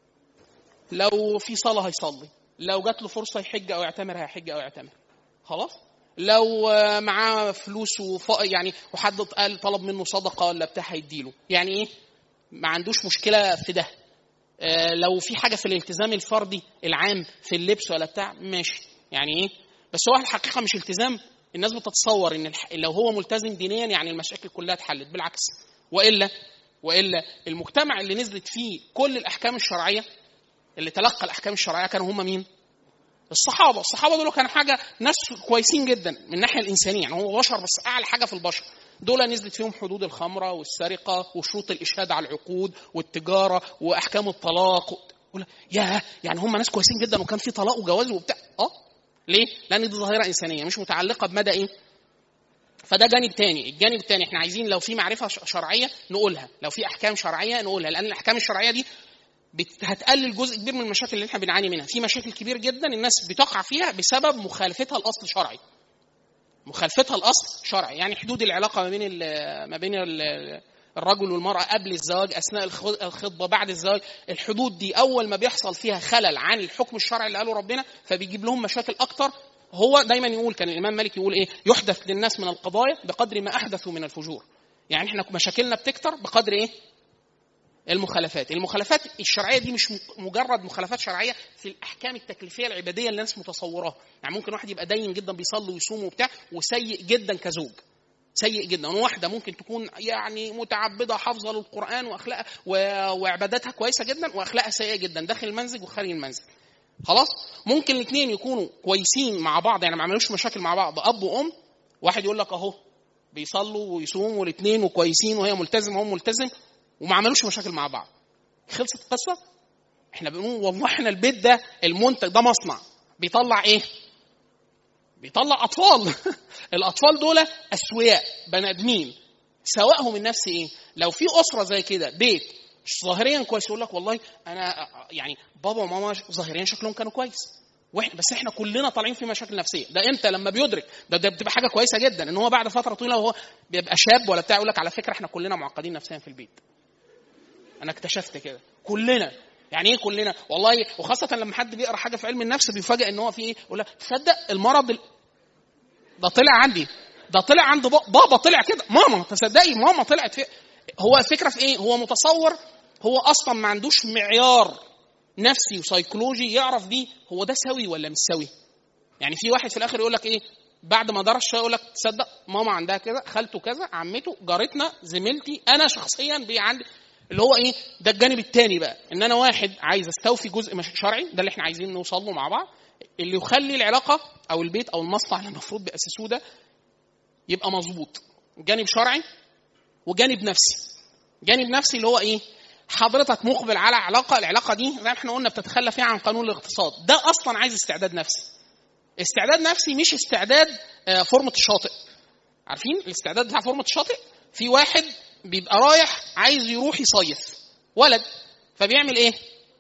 Speaker 2: لو في صلاه هيصلي لو جات له فرصه يحج او يعتمر هيحج او يعتمر خلاص لو معاه فلوس وف... يعني وحد قال طلب منه صدقه ولا بتاع هيديله يعني ايه ما عندوش مشكله في ده آه لو في حاجه في الالتزام الفردي العام في اللبس ولا بتاع ماشي يعني ايه بس هو الحقيقه مش التزام الناس بتتصور ان الح... لو هو ملتزم دينيا يعني المشاكل كلها اتحلت بالعكس والا والا المجتمع اللي نزلت فيه كل الاحكام الشرعيه اللي تلقى الاحكام الشرعيه كانوا هم مين؟ الصحابه الصحابه دول كانوا حاجه ناس كويسين جدا من الناحيه الانسانيه يعني هو بشر بس اعلى حاجه في البشر دول نزلت فيهم حدود الخمره والسرقه وشروط الاشهاد على العقود والتجاره واحكام الطلاق و... يا يعني هم ناس كويسين جدا وكان في طلاق وجواز وبتاع اه ليه؟ لان دي ظاهره انسانيه مش متعلقه بمدى ايه؟ فده جانب تاني الجانب التاني احنا عايزين لو في معرفه شرعيه نقولها لو في احكام شرعيه نقولها لان الاحكام الشرعيه دي هتقلل جزء كبير من المشاكل اللي احنا بنعاني منها في مشاكل كبير جدا الناس بتقع فيها بسبب مخالفتها الاصل شرعي مخالفتها الاصل شرعي يعني حدود العلاقه ما بين ما بين الرجل والمراه قبل الزواج اثناء الخطبه بعد الزواج الحدود دي اول ما بيحصل فيها خلل عن الحكم الشرعي اللي قاله ربنا فبيجيب لهم مشاكل اكتر هو دايما يقول كان الامام مالك يقول ايه يحدث للناس من القضايا بقدر ما احدثوا من الفجور يعني احنا مشاكلنا بتكتر بقدر ايه المخالفات المخالفات الشرعيه دي مش مجرد مخالفات شرعيه في الاحكام التكليفيه العباديه اللي الناس متصوراها يعني ممكن واحد يبقى دين جدا بيصلي ويصوم وبتاع وسيء جدا كزوج سيء جدا واحده ممكن تكون يعني متعبده حافظه للقران واخلاقها وعباداتها كويسه جدا واخلاقها سيئه جدا داخل المنزل وخارج المنزل خلاص ممكن الاثنين يكونوا كويسين مع بعض يعني ما عملوش مشاكل مع بعض اب وام واحد يقول لك اهو بيصلوا ويصوموا والاثنين وكويسين وهي ملتزمه وهو ملتزم وما عملوش مشاكل مع بعض خلصت القصه احنا بنقول والله احنا البيت ده المنتج ده مصنع بيطلع ايه بيطلع اطفال الاطفال دول اسوياء بني ادمين سواءهم النفس ايه لو في اسره زي كده بيت ظاهريا كويس يقول لك والله انا يعني بابا وماما ظاهريا شكلهم كانوا كويس واحنا بس احنا كلنا طالعين في مشاكل نفسيه ده امتى لما بيدرك ده, ده بتبقى حاجه كويسه جدا ان هو بعد فتره طويله وهو بيبقى شاب ولا بتاع يقول لك على فكره احنا كلنا معقدين نفسيا في البيت انا اكتشفت كده كلنا يعني ايه كلنا والله وخاصه لما حد بيقرا حاجه في علم النفس بيفاجئ ان هو في ايه يقول لك تصدق المرض ال... ده طلع عندي ده طلع عند بابا طلع كده ماما تصدقي ماما طلعت في هو الفكره في ايه هو متصور هو اصلا ما عندوش معيار نفسي وسيكولوجي يعرف بيه هو ده سوي ولا مش سوي يعني في واحد في الاخر يقول لك ايه بعد ما درس شويه يقول لك تصدق ماما عندها كذا خالته كذا عمته جارتنا زميلتي انا شخصيا بي عندي اللي هو ايه ده الجانب الثاني بقى ان انا واحد عايز استوفي جزء شرعي ده اللي احنا عايزين نوصل له مع بعض اللي يخلي العلاقه او البيت او المصنع اللي المفروض بيأسسوه ده يبقى مظبوط جانب شرعي وجانب نفسي جانب نفسي اللي هو ايه حضرتك مقبل على علاقه العلاقه دي زي ما احنا قلنا بتتخلى فيها عن قانون الاقتصاد ده اصلا عايز استعداد نفسي استعداد نفسي مش استعداد فورمه الشاطئ عارفين الاستعداد بتاع فورمه الشاطئ في واحد بيبقى رايح عايز يروح يصيف ولد فبيعمل ايه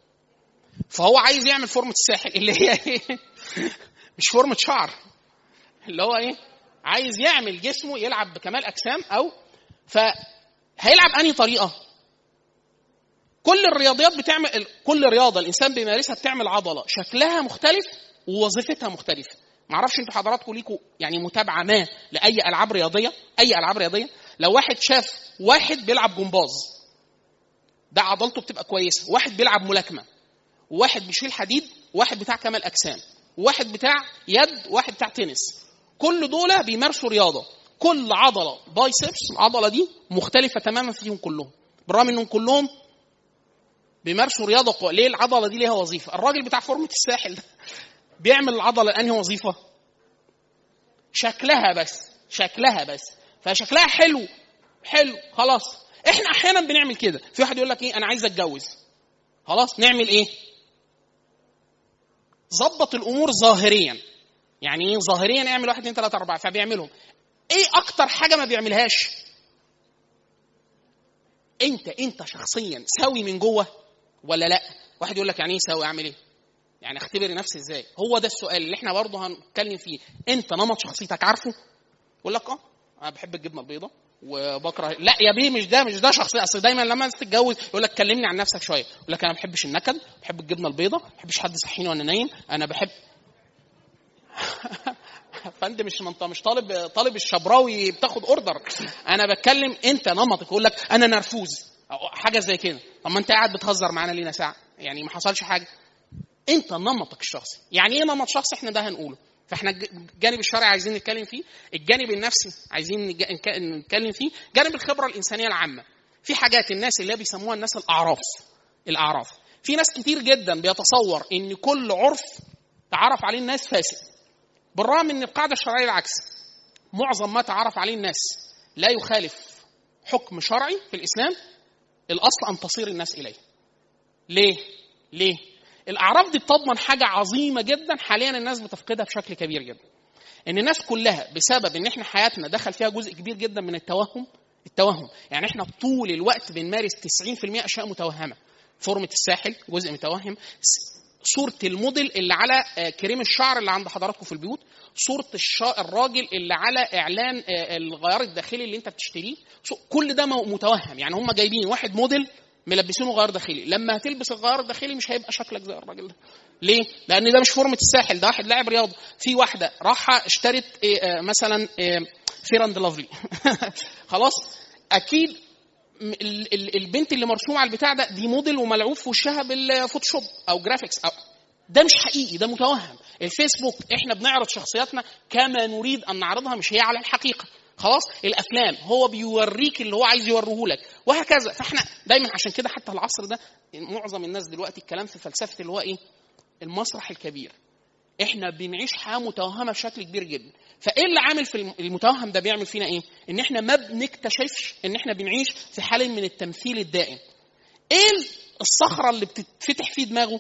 Speaker 2: فهو عايز يعمل فورمه الساحل اللي هي ايه مش فورمه شعر اللي هو ايه عايز يعمل جسمه يلعب بكمال اجسام او فهيلعب انهي طريقه كل الرياضيات بتعمل كل رياضه الانسان بيمارسها بتعمل عضله شكلها مختلف ووظيفتها مختلفه ما اعرفش انتوا حضراتكم ليكوا يعني متابعه ما لاي العاب رياضيه اي العاب رياضيه لو واحد شاف واحد بيلعب جمباز ده عضلته بتبقى كويسه واحد بيلعب ملاكمه وواحد بيشيل حديد وواحد بتاع كمال اجسام وواحد بتاع يد وواحد بتاع تنس كل دول بيمارسوا رياضه كل عضله بايسبس العضله دي مختلفه تماما فيهم كلهم بالرغم انهم كلهم بيمارسوا رياضه قوة. ليه العضله دي ليها وظيفه الراجل بتاع فورمه الساحل ده بيعمل العضله انهي وظيفه شكلها بس شكلها بس فشكلها حلو حلو خلاص احنا احيانا بنعمل كده في واحد يقول لك ايه انا عايز اتجوز خلاص نعمل ايه ظبط الامور ظاهريا يعني ايه ظاهريا اعمل واحد اثنين ثلاثه اربعه فبيعملهم ايه اكتر حاجه ما بيعملهاش انت انت شخصيا سوي من جوه ولا لا واحد يقول لك يعني ايه سوي اعمل ايه يعني اختبر نفسي ازاي هو ده السؤال اللي احنا برضه هنتكلم فيه انت نمط شخصيتك عارفه يقول لك اه انا بحب الجبنه البيضاء وبكره لا يا بيه مش ده مش ده شخصيه اصل دايما لما تتجوز يقول لك كلمني عن نفسك شويه يقول لك انا ما بحبش النكد بحب الجبنه البيضاء ما بحبش حد يصحيني وانا نايم انا بحب فندم مش انت مش طالب طالب الشبراوي بتاخد اوردر انا بتكلم انت نمطك يقول لك انا نرفوز أو حاجه زي كده طب ما انت قاعد بتهزر معانا لينا ساعه يعني ما حصلش حاجه انت نمطك الشخصي يعني ايه نمط شخصي احنا ده هنقوله فاحنا الجانب الشرعي عايزين نتكلم فيه الجانب النفسي عايزين نتكلم فيه جانب الخبره الانسانيه العامه في حاجات الناس اللي بيسموها الناس الاعراف الاعراف في ناس كتير جدا بيتصور ان كل عرف تعرف عليه الناس فاسد بالرغم ان القاعده الشرعيه العكس معظم ما تعرف عليه الناس لا يخالف حكم شرعي في الاسلام الاصل ان تصير الناس اليه ليه ليه الاعراف دي بتضمن حاجه عظيمه جدا حاليا الناس بتفقدها بشكل كبير جدا ان الناس كلها بسبب ان احنا حياتنا دخل فيها جزء كبير جدا من التوهم التوهم يعني احنا طول الوقت بنمارس 90% اشياء متوهمه فورمه الساحل جزء متوهم صورة الموديل اللي على كريم الشعر اللي عند حضراتكم في البيوت صورة الشا... الراجل اللي على إعلان الغيار الداخلي اللي أنت بتشتريه كل ده متوهم يعني هم جايبين واحد موديل ملبسينه غيار داخلي لما هتلبس الغيار الداخلي مش هيبقى شكلك زي الراجل ده ليه لان ده مش فورمه الساحل ده واحد لاعب رياضه في واحده راحه اشترت إيه مثلا فير اند لافلي خلاص اكيد البنت اللي مرسومه على البتاع ده دي موديل وملعوب في وشها بالفوتوشوب او جرافيكس أو ده مش حقيقي ده متوهم الفيسبوك احنا بنعرض شخصياتنا كما نريد ان نعرضها مش هي على الحقيقه خلاص الافلام هو بيوريك اللي هو عايز يوريه لك وهكذا فاحنا دايما عشان كده حتى العصر ده معظم الناس دلوقتي الكلام في فلسفه اللي هو ايه المسرح الكبير احنا بنعيش حياه متوهمه بشكل كبير جدا فايه اللي عامل في المتوهم ده بيعمل فينا ايه ان احنا ما بنكتشفش ان احنا بنعيش في حاله من التمثيل الدائم ايه الصخره اللي بتتفتح في دماغه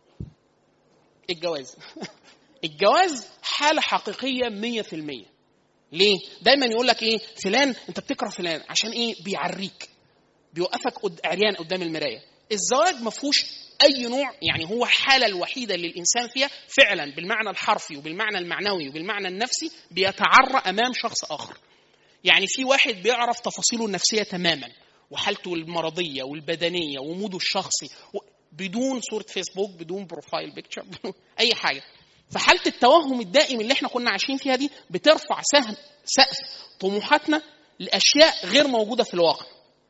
Speaker 2: الجواز الجواز حاله حقيقيه 100% ليه؟ دايما يقول لك ايه؟ فلان انت بتكره فلان عشان ايه؟ بيعريك. بيوقفك قد عريان قدام المرايه. الزواج ما فيهوش اي نوع يعني هو الحاله الوحيده اللي الانسان فيها فعلا بالمعنى الحرفي وبالمعنى المعنوي وبالمعنى النفسي بيتعرى امام شخص اخر. يعني في واحد بيعرف تفاصيله النفسيه تماما وحالته المرضيه والبدنيه وموده الشخصي بدون صوره فيسبوك بدون بروفايل بيكتشر بدون اي حاجه. فحاله التوهم الدائم اللي احنا كنا عايشين فيها دي بترفع سهم سقف طموحاتنا لاشياء غير موجوده في الواقع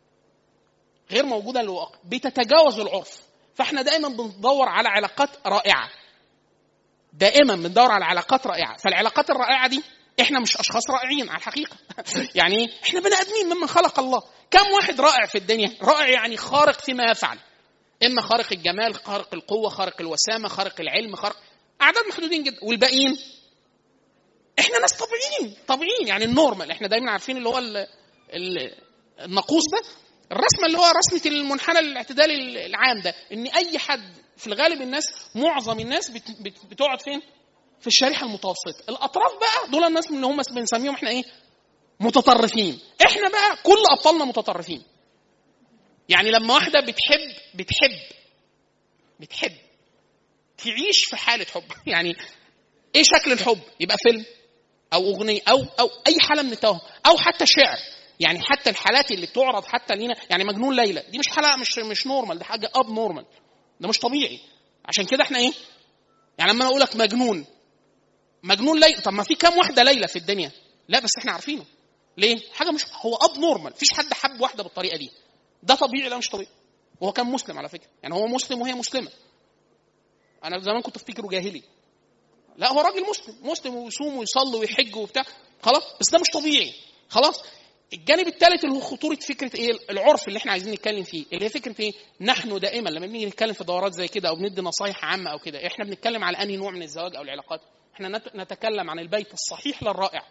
Speaker 2: غير موجوده في الواقع بتتجاوز العرف فاحنا دائما بندور على علاقات رائعه دائما بندور على علاقات رائعه فالعلاقات الرائعه دي احنا مش اشخاص رائعين على الحقيقه يعني ايه احنا بني ادمين ممن خلق الله كم واحد رائع في الدنيا رائع يعني خارق فيما يفعل اما خارق الجمال خارق القوه خارق الوسامه خارق العلم خارق اعداد محدودين جدا والباقيين احنا ناس طبيعيين طبيعيين يعني النورمال احنا دايما عارفين اللي هو ال ال الناقوس ده الرسمه اللي هو رسمه المنحنى الاعتدالي العام ده ان اي حد في الغالب الناس معظم الناس بت بت بتقعد فين؟ في الشريحه المتوسطه الاطراف بقى دول الناس اللي هم بنسميهم احنا ايه؟ متطرفين احنا بقى كل ابطالنا متطرفين يعني لما واحده بتحب بتحب بتحب تعيش في حاله حب يعني ايه شكل الحب يبقى فيلم او اغنيه او او اي حاله من التوهم او حتى شعر يعني حتى الحالات اللي بتعرض حتى لينا يعني مجنون ليلى دي مش حلقه مش مش نورمال دي حاجه اب نورمال ده مش طبيعي عشان كده احنا ايه يعني لما انا اقول لك مجنون مجنون ليلى طب ما في كام واحده ليلى في الدنيا لا بس احنا عارفينه ليه حاجه مش هو اب نورمال مفيش حد حب واحده بالطريقه دي ده طبيعي لا مش طبيعي وهو كان مسلم على فكره يعني هو مسلم وهي مسلمه انا زمان كنت افتكره جاهلي لا هو راجل مسلم مسلم ويصوم ويصلي ويحج وبتاع خلاص بس ده مش طبيعي خلاص الجانب الثالث اللي هو خطوره فكره ايه العرف اللي احنا عايزين نتكلم فيه اللي هي فكره ايه نحن دائما لما بنيجي نتكلم في دورات زي كده او بندي نصايح عامه او كده احنا بنتكلم على انهي نوع من الزواج او العلاقات احنا نت- نتكلم عن البيت الصحيح للرائع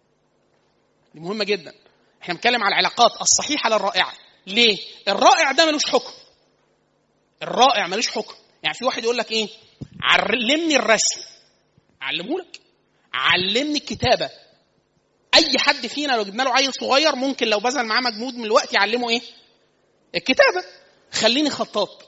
Speaker 2: دي مهمه جدا احنا بنتكلم على العلاقات الصحيحه للرائعه ليه الرائع ده ملوش حكم الرائع ملوش حكم يعني في واحد يقول لك ايه علمني الرسم اعلمه لك علمني الكتابه اي حد فينا لو جبنا له عيل صغير ممكن لو بذل معاه مجهود من الوقت يعلمه ايه الكتابه خليني خطاط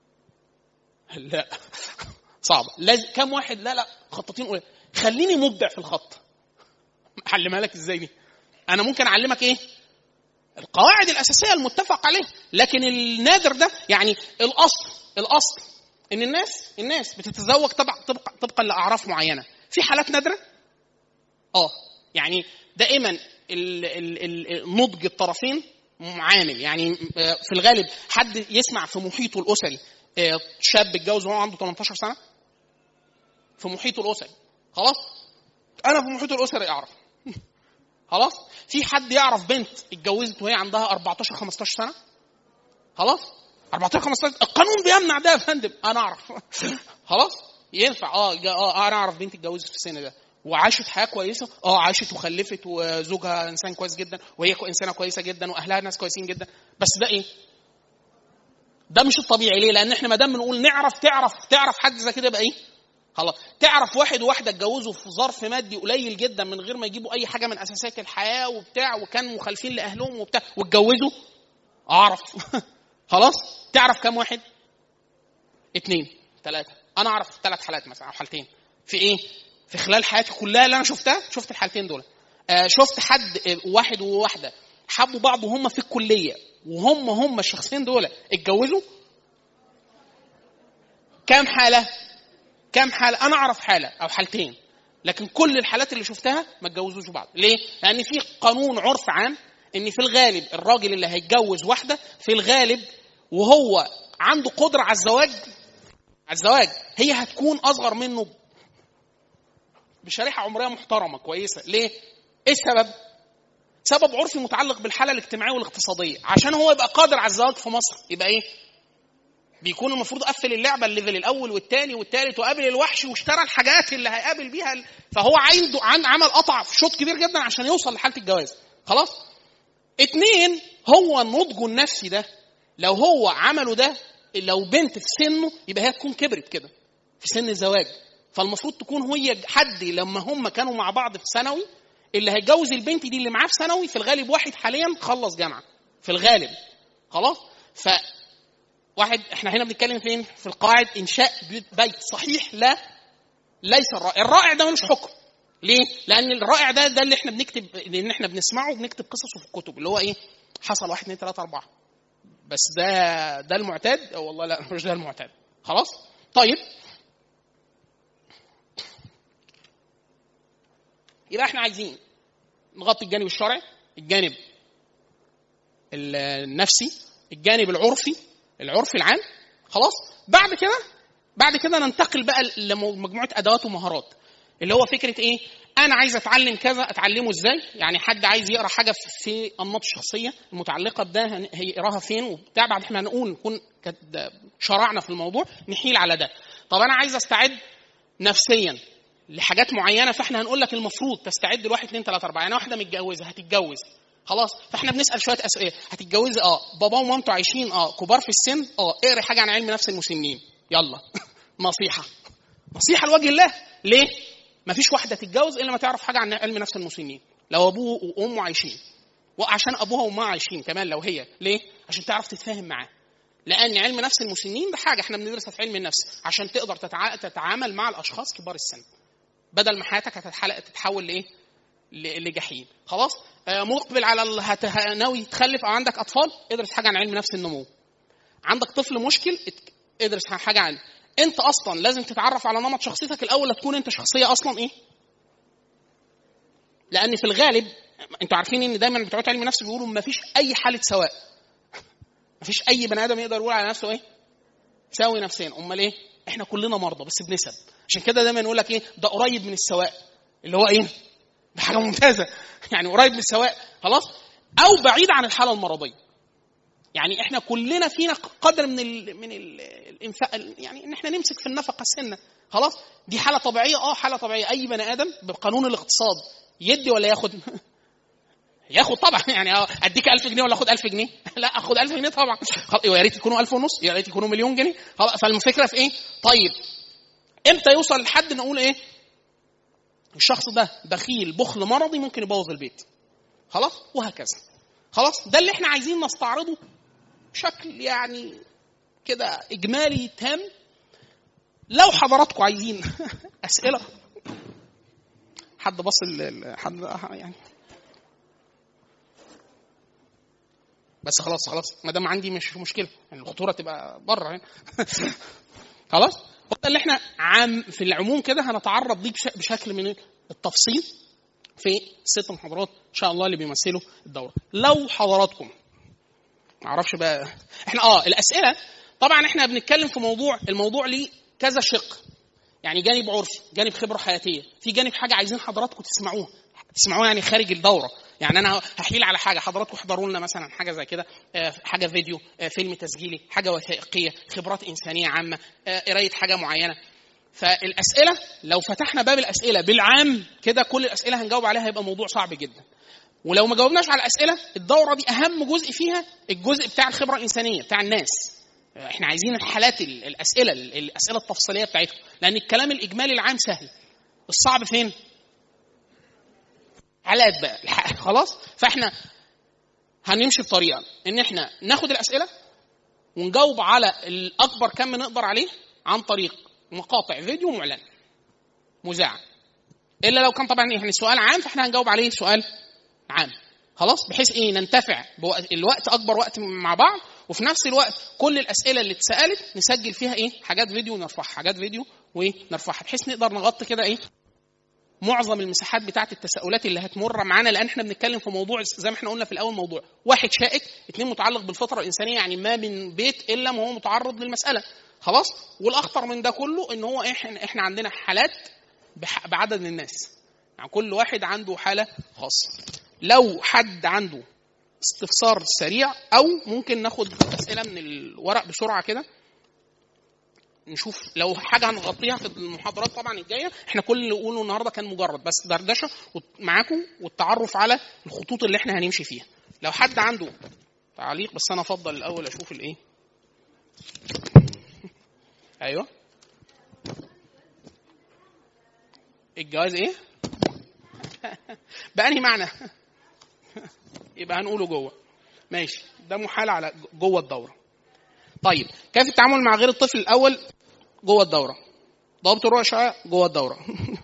Speaker 2: لا صعبه لازم كم واحد لا لا خطاطين قليل خليني مبدع في الخط اعلمها لك ازاي دي انا ممكن اعلمك ايه القواعد الاساسيه المتفق عليها لكن النادر ده يعني الاصل الاصل ان الناس الناس بتتزوج طبعا طبقا طبقا لاعراف معينه في حالات نادره اه يعني دائما ال- ال- ال- نضج الطرفين عامل يعني آه، في الغالب حد يسمع في محيطه الاسري آه، شاب اتجوز وهو عنده 18 سنه في محيطه الاسري خلاص انا في محيطه الاسري اعرف خلاص في حد يعرف بنت اتجوزت وهي عندها 14 15 سنه خلاص 14 15 القانون بيمنع ده يا فندم انا اعرف خلاص ينفع اه جا- اه انا اعرف بنت اتجوزت في السن ده وعاشت حياه كويسه اه عاشت وخلفت وزوجها انسان كويس جدا وهي كو- انسانه كويسه جدا واهلها ناس كويسين جدا بس ده ايه ده مش الطبيعي ليه لان احنا ما دام بنقول نعرف تعرف تعرف حد زي كده يبقى ايه خلاص تعرف واحد وواحده اتجوزوا في ظرف مادي قليل جدا من غير ما يجيبوا اي حاجه من اساسيات الحياه وبتاع وكانوا مخالفين لاهلهم وبتاع واتجوزوا اعرف خلاص تعرف كم واحد اتنين ثلاثه انا اعرف ثلاث حالات مثلا او حالتين في ايه في خلال حياتي كلها اللي انا شفتها شفت الحالتين دول آه شفت حد آه، واحد وواحده حبوا بعض وهم في الكليه وهم هم الشخصين دول اتجوزوا كام حاله كام حاله انا اعرف حاله او حالتين لكن كل الحالات اللي شفتها ما اتجوزوش بعض ليه لان في قانون عرف عام ان في الغالب الراجل اللي هيتجوز واحده في الغالب وهو عنده قدره على الزواج على الزواج هي هتكون اصغر منه بشريحه عمريه محترمه كويسه ليه ايه السبب سبب عرفي متعلق بالحاله الاجتماعيه والاقتصاديه عشان هو يبقى قادر على الزواج في مصر يبقى ايه بيكون المفروض قفل اللعبه الليفل الاول والثاني والثالث وقابل الوحش واشترى الحاجات اللي هيقابل بيها ال- فهو عنده عن عمل قطع في شوط كبير جدا عشان يوصل لحاله الجواز خلاص اتنين هو نضجه النفسي ده لو هو عمله ده لو بنت في سنه يبقى هي تكون كبرت كده في سن الزواج فالمفروض تكون هي حد لما هم كانوا مع بعض في ثانوي اللي هيتجوز البنت دي اللي معاه في ثانوي في الغالب واحد حاليا خلص جامعه في الغالب خلاص ف واحد احنا هنا بنتكلم فين في القواعد انشاء بيت- بيت صحيح لا ليس الرائع الرائع ده ملوش حكم ليه لان الرائع ده ده اللي احنا بنكتب لان احنا بنسمعه وبنكتب قصصه في الكتب اللي هو ايه حصل واحد اثنين ثلاثة أربعة بس ده ده المعتاد أو والله لا مش ده المعتاد خلاص طيب يبقى احنا عايزين نغطي الجانب الشرعي الجانب النفسي الجانب العرفي العرفي العام خلاص بعد كده بعد كده ننتقل بقى لمجموعه ادوات ومهارات اللي هو فكره ايه انا عايز اتعلم كذا اتعلمه ازاي يعني حد عايز يقرا حاجه في انماط الشخصيه المتعلقه بده هن- هيقراها فين وبتاع بعد احنا هنقول نكون كد- شرعنا في الموضوع نحيل على ده طب انا عايز استعد نفسيا لحاجات معينه فاحنا هنقول لك المفروض تستعد لواحد اثنين ثلاثه اربعه يعني واحده متجوزه هتتجوز خلاص فاحنا بنسال شويه اسئله هتتجوزي اه بابا ومامته عايشين اه كبار في السن اه اقري حاجه عن علم نفس المسنين يلا نصيحه نصيحه لوجه الله ليه مفيش واحده تتجوز الا ما تعرف حاجه عن علم نفس المسنين لو ابوه وامه عايشين وعشان ابوها وامها عايشين كمان لو هي ليه عشان تعرف تتفاهم معاه لان علم نفس المسنين ده حاجه احنا بندرسها في علم النفس عشان تقدر تتع... تتعامل مع الاشخاص كبار السن بدل ما حياتك هتتحلق تتحول لايه ل- لجحيم خلاص آه، مقبل على ال- هت- ه- ناوي تخلف او عندك اطفال ادرس حاجه عن علم نفس النمو عندك طفل مشكل ات- ادرس حاجه عنه انت اصلا لازم تتعرف على نمط شخصيتك الاول تكون انت شخصيه اصلا ايه لان في الغالب انتوا عارفين ان دايما بتوع علم النفس بيقولوا ما فيش اي حاله سواء ما فيش اي بني ادم يقدر يقول على نفسه ايه ساوي نفسيا امال ايه احنا كلنا مرضى بس بنسب عشان كده دايما يقول لك ايه ده قريب من السواء اللي هو ايه ده حاجه ممتازه يعني قريب من السواء خلاص او بعيد عن الحاله المرضيه يعني احنا كلنا فينا قدر من ال من ال الانفاق يعني ان احنا نمسك في النفقه السنه خلاص دي حاله طبيعيه اه حاله طبيعيه اي بني ادم بقانون الاقتصاد يدي ولا ياخد ياخد طبعا يعني اه اديك 1000 جنيه ولا اخد 1000 جنيه لا اخد 1000 جنيه طبعا خلاص، يا ريت يكونوا 1000 ونص يا ريت يكونوا مليون جنيه خلاص، فالفكره في ايه طيب امتى يوصل لحد نقول ايه الشخص ده بخيل بخل مرضي ممكن يبوظ البيت خلاص وهكذا خلاص ده اللي احنا عايزين نستعرضه بشكل يعني كده اجمالي تام لو حضراتكم عايزين اسئله حد بص ال- ال- حد يعني بس خلاص خلاص ما دام عندي مش مشكله يعني الخطوره تبقى بره يعني خلاص هو ده اللي احنا عام في العموم كده هنتعرض ليه بش- بشكل من التفصيل في ست محاضرات ان شاء الله اللي بيمثلوا الدوره لو حضراتكم ما اعرفش بقى احنا اه الاسئله طبعا احنا بنتكلم في موضوع الموضوع ليه كذا شق يعني جانب عرفي جانب خبره حياتيه في جانب حاجه عايزين حضراتكم تسمعوها تسمعوها يعني خارج الدوره يعني انا هحيل على حاجه حضراتكم احضروا لنا مثلا حاجه زي كده آه، حاجه فيديو آه، فيلم تسجيلي حاجه وثائقيه خبرات انسانيه عامه آه، قرايه حاجه معينه فالاسئله لو فتحنا باب الاسئله بالعام كده كل الاسئله هنجاوب عليها هيبقى موضوع صعب جدا ولو ما جاوبناش على الاسئله الدوره دي اهم جزء فيها الجزء بتاع الخبره الانسانيه بتاع الناس احنا عايزين الحالات ال- الاسئله ال- الاسئله التفصيليه بتاعتهم لان الكلام الاجمالي العام سهل الصعب فين حالات بقى الح- خلاص فاحنا هنمشي بطريقه ان احنا ناخد الاسئله ونجاوب على الاكبر كم نقدر عليه عن طريق مقاطع فيديو معلن مذاعه الا لو كان طبعا يعني السؤال عام فاحنا هنجاوب عليه سؤال عام خلاص بحيث ايه ننتفع بوقت الوقت اكبر وقت مع بعض وفي نفس الوقت كل الاسئله اللي اتسالت نسجل فيها ايه حاجات فيديو ونرفعها حاجات فيديو ونرفعها بحيث نقدر نغطي كده ايه معظم المساحات بتاعه التساؤلات اللي هتمر معانا لان احنا بنتكلم في موضوع زي ما احنا قلنا في الاول موضوع واحد شائك اثنين متعلق بالفطره الانسانيه يعني ما من بيت الا ما هو متعرض للمساله خلاص والاخطر من ده كله ان هو احنا احنا عندنا حالات بح- بعدد من الناس يعني كل واحد عنده حاله خاصه لو حد عنده استفسار سريع او ممكن ناخد اسئله من الورق بسرعه كده نشوف لو حاجه هنغطيها في المحاضرات طبعا الجايه احنا كل اللي قوله النهارده كان مجرد بس دردشه وت- معاكم والتعرف على الخطوط اللي احنا هنمشي فيها لو حد عنده تعليق بس انا افضل الاول اشوف الايه ايوه الجواز ايه بأنهي معنى يبقى هنقوله جوه ماشي ده محال على جوه الدوره طيب كيف التعامل مع غير الطفل الاول جوه الدوره ضوابط الرؤيه الشرعيه جوه الدوره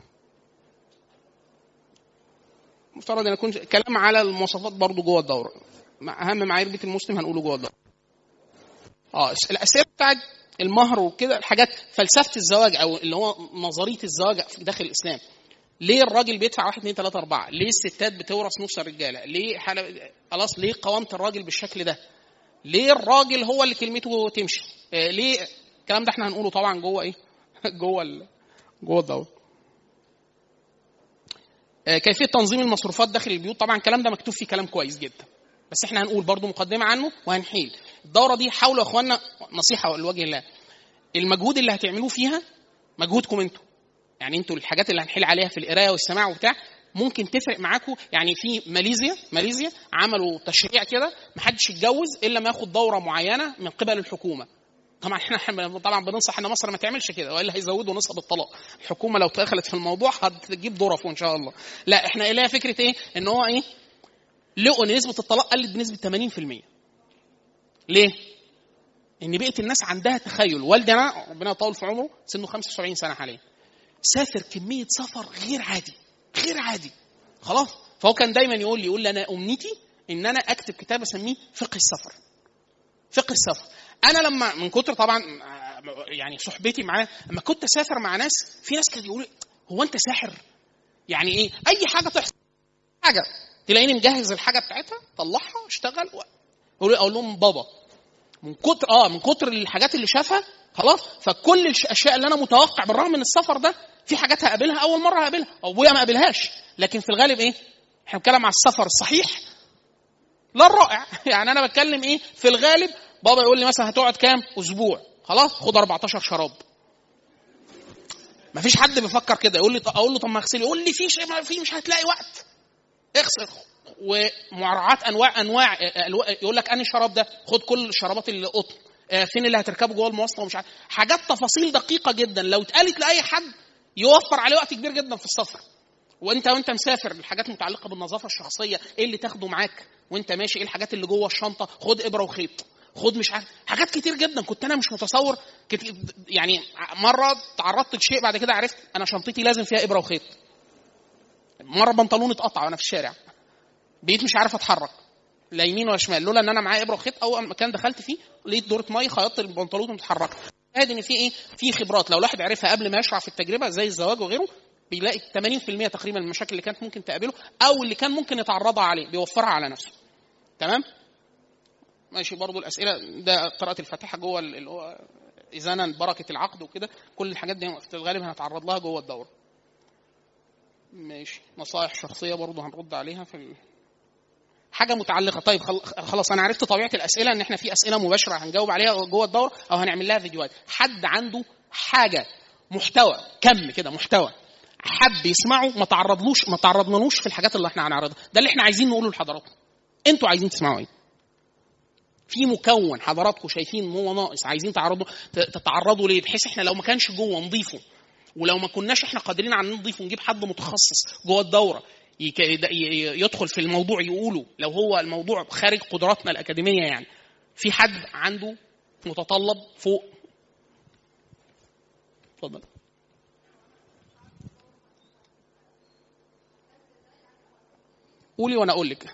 Speaker 2: مفترض ان يكون كلام على المواصفات برضو جوه الدوره مع اهم معايير بيت المسلم هنقوله جوه الدوره اه الاسئله بتاعت المهر وكده الحاجات فلسفه الزواج او اللي هو نظريه الزواج في داخل الاسلام ليه الراجل بيدفع 1 2 3 4 ليه الستات بتورث نص الرجاله ليه حالة خلاص ليه قوامه الراجل بالشكل ده ليه الراجل هو اللي كلمته تمشي آه ليه الكلام ده احنا هنقوله طبعا جوه ايه جوه ال... جوه الدوره آه كيفيه تنظيم المصروفات داخل البيوت طبعا الكلام ده مكتوب فيه كلام كويس جدا بس احنا هنقول برضو مقدمه عنه وهنحيل الدوره دي حاولوا يا اخوانا نصيحه لوجه الله المجهود اللي هتعملوه فيها مجهودكم انتوا يعني انتوا الحاجات اللي هنحيل عليها في القرايه والسماع وبتاع ممكن تفرق معاكم يعني في ماليزيا ماليزيا عملوا تشريع كده محدش يتجوز الا ما ياخد دوره معينه من قبل الحكومه طبعا احنا طبعا بننصح ان مصر ما تعملش كده والا هيزودوا نسب الطلاق الحكومه لو دخلت في الموضوع هتجيب ظرف ان شاء الله لا احنا لها فكره ايه ان هو ايه لقوا ان نسبه الطلاق قلت بنسبه 80% ليه ان بقت الناس عندها تخيل والدنا ربنا يطول في عمره سنه 75 سنه حاليا سافر كميه سفر غير عادي غير عادي خلاص فهو كان دايما يقول لي يقول لي انا امنيتي ان انا اكتب كتاب اسميه فقه السفر فقه السفر انا لما من كتر طبعا يعني صحبتي معاه لما كنت اسافر مع ناس في ناس كانوا يقولوا هو انت ساحر يعني ايه اي حاجه تحصل حاجه تلاقيني مجهز الحاجه بتاعتها طلعها اشتغل و... اقول لهم بابا من كتر اه من كتر الحاجات اللي شافها خلاص فكل الاشياء اللي انا متوقع بالرغم من السفر ده في حاجات هقابلها اول مره هقابلها او ابويا ما قابلهاش لكن في الغالب ايه احنا بنتكلم على السفر الصحيح لا الرائع يعني انا بتكلم ايه في الغالب بابا يقول لي مثلا هتقعد كام اسبوع خلاص خد 14 شراب ما فيش حد بيفكر كده يقول لي اقول له طب ما اغسل يقول لي في شيء ما في مش هتلاقي وقت اغسل ومراعاه انواع انواع يقول لك انهي شراب ده خد كل الشرابات اللي قطن آه، فين اللي هتركبه جوه المواصله ومش عارف حاجات تفاصيل دقيقه جدا لو اتقالت لاي حد يوفر عليه وقت كبير جدا في السفر وانت وانت مسافر الحاجات المتعلقه بالنظافه الشخصيه ايه اللي تاخده معاك وانت ماشي ايه الحاجات اللي جوه الشنطه خد ابره وخيط خد مش عارف حاجات كتير جدا كنت انا مش متصور كتير يعني مره تعرضت لشيء بعد كده عرفت انا شنطتي لازم فيها ابره وخيط مره بنطلوني اتقطع وانا في الشارع بقيت مش عارف اتحرك لا يمين ولا شمال لولا ان انا معايا ابره وخيط اول مكان دخلت فيه لقيت دوره ميه خيطت البنطلون متحركه هذه ان في ايه في خبرات لو الواحد عرفها قبل ما يشرع في التجربه زي الزواج وغيره بيلاقي 80% تقريبا من المشاكل اللي كانت ممكن تقابله او اللي كان ممكن يتعرضها عليه بيوفرها على نفسه تمام ماشي برضو الاسئله ده قراءه الفاتحه جوه اللي هو اذانا بركه العقد وكده كل الحاجات دي في الغالب هنتعرض لها جوه الدوره ماشي نصائح شخصيه برضو هنرد عليها في ال... حاجه متعلقه طيب خلاص انا عرفت طبيعه الاسئله ان احنا في اسئله مباشره هنجاوب عليها جوه الدوره او هنعمل لها فيديوهات حد عنده حاجه محتوى كم كده محتوى حب يسمعه ما تعرضلوش ما تعرضنالوش في الحاجات اللي احنا هنعرضها ده اللي احنا عايزين نقوله لحضراتكم انتوا عايزين تسمعوا ايه في مكون حضراتكم شايفين ان هو ناقص عايزين تعرضوا تتعرضوا ليه بحيث احنا لو ما كانش جوه نضيفه ولو ما كناش احنا قادرين على نضيفه ونجيب حد متخصص جوه الدوره يدخل في الموضوع يقوله لو هو الموضوع خارج قدراتنا الاكاديميه يعني في حد عنده متطلب فوق اتفضل قولي وانا اقول لك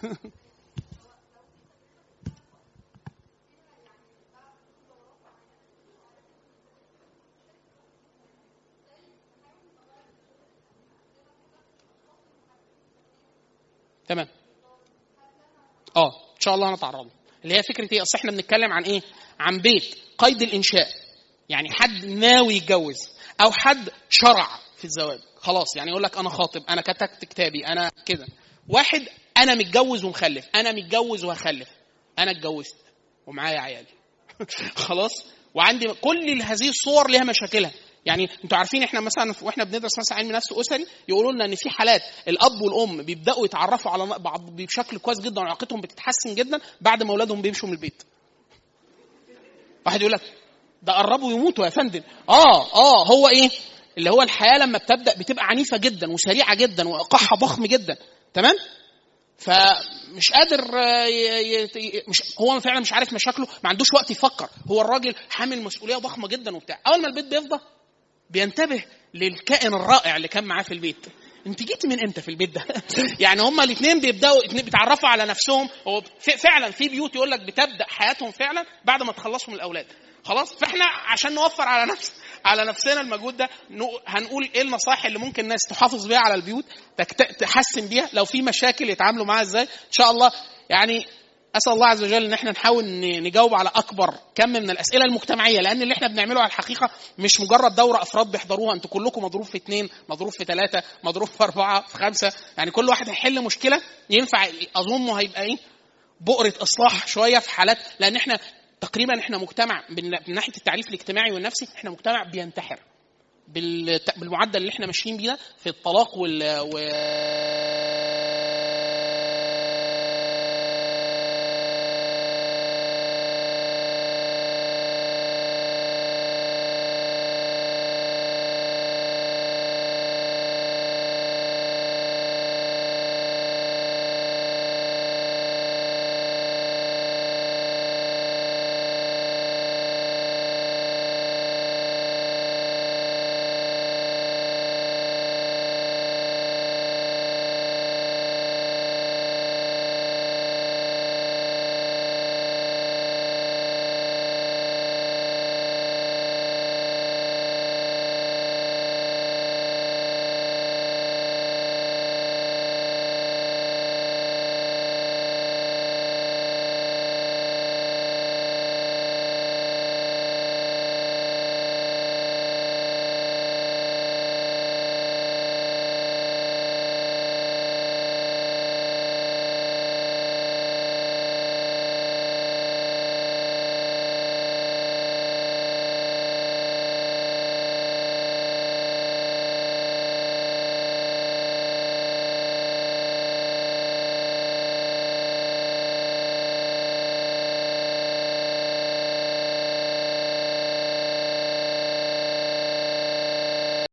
Speaker 2: تمام اه ان شاء الله هنتعرض اللي هي فكره ايه اصل احنا بنتكلم عن ايه عن بيت قيد الانشاء يعني حد ناوي يتجوز او حد شرع في الزواج خلاص يعني يقول لك انا خاطب انا كتبت كتابي انا كده واحد انا متجوز ومخلف انا متجوز وهخلف انا اتجوزت ومعايا عيالي خلاص وعندي كل هذه الصور لها مشاكلها يعني انتوا عارفين احنا مثلا واحنا بندرس مثلا علم نفس اسري يقولوا لنا ان في حالات الاب والام بيبداوا يتعرفوا على بعض بشكل كويس جدا وعلاقتهم بتتحسن جدا بعد ما اولادهم بيمشوا من البيت. واحد يقول لك ده قربوا يموتوا يا فندم. اه اه هو ايه؟ اللي هو الحياه لما بتبدا بتبقى عنيفه جدا وسريعه جدا وايقاعها ضخم جدا تمام؟ فمش قادر ي... مش هو فعلا مش عارف مشاكله ما عندوش وقت يفكر هو الراجل حامل مسؤوليه ضخمه جدا وبتاع اول ما البيت بيفضى بينتبه للكائن الرائع اللي كان معاه في البيت انت جيت من امتى في البيت ده يعني هما الاثنين بيبداوا بيتعرفوا على نفسهم هو فعلا في بيوت يقول لك بتبدا حياتهم فعلا بعد ما تخلصوا من الاولاد خلاص فاحنا عشان نوفر على نفس على نفسنا المجهود ده هنقول ايه النصائح اللي ممكن الناس تحافظ بيها على البيوت تحسن بيها لو في مشاكل يتعاملوا معاها ازاي ان شاء الله يعني اسال الله عز وجل ان احنا نحاول نجاوب على اكبر كم من الاسئله المجتمعيه لان اللي احنا بنعمله على الحقيقه مش مجرد دوره افراد بيحضروها انتوا كلكم مضروب في اثنين مضروب في ثلاثه مضروب في اربعه في خمسه يعني كل واحد هيحل مشكله ينفع اظنه هيبقى ايه بؤره اصلاح شويه في حالات لان احنا تقريبا احنا مجتمع من ناحيه التعريف الاجتماعي والنفسي احنا مجتمع بينتحر بالمعدل اللي احنا ماشيين بيه في الطلاق وال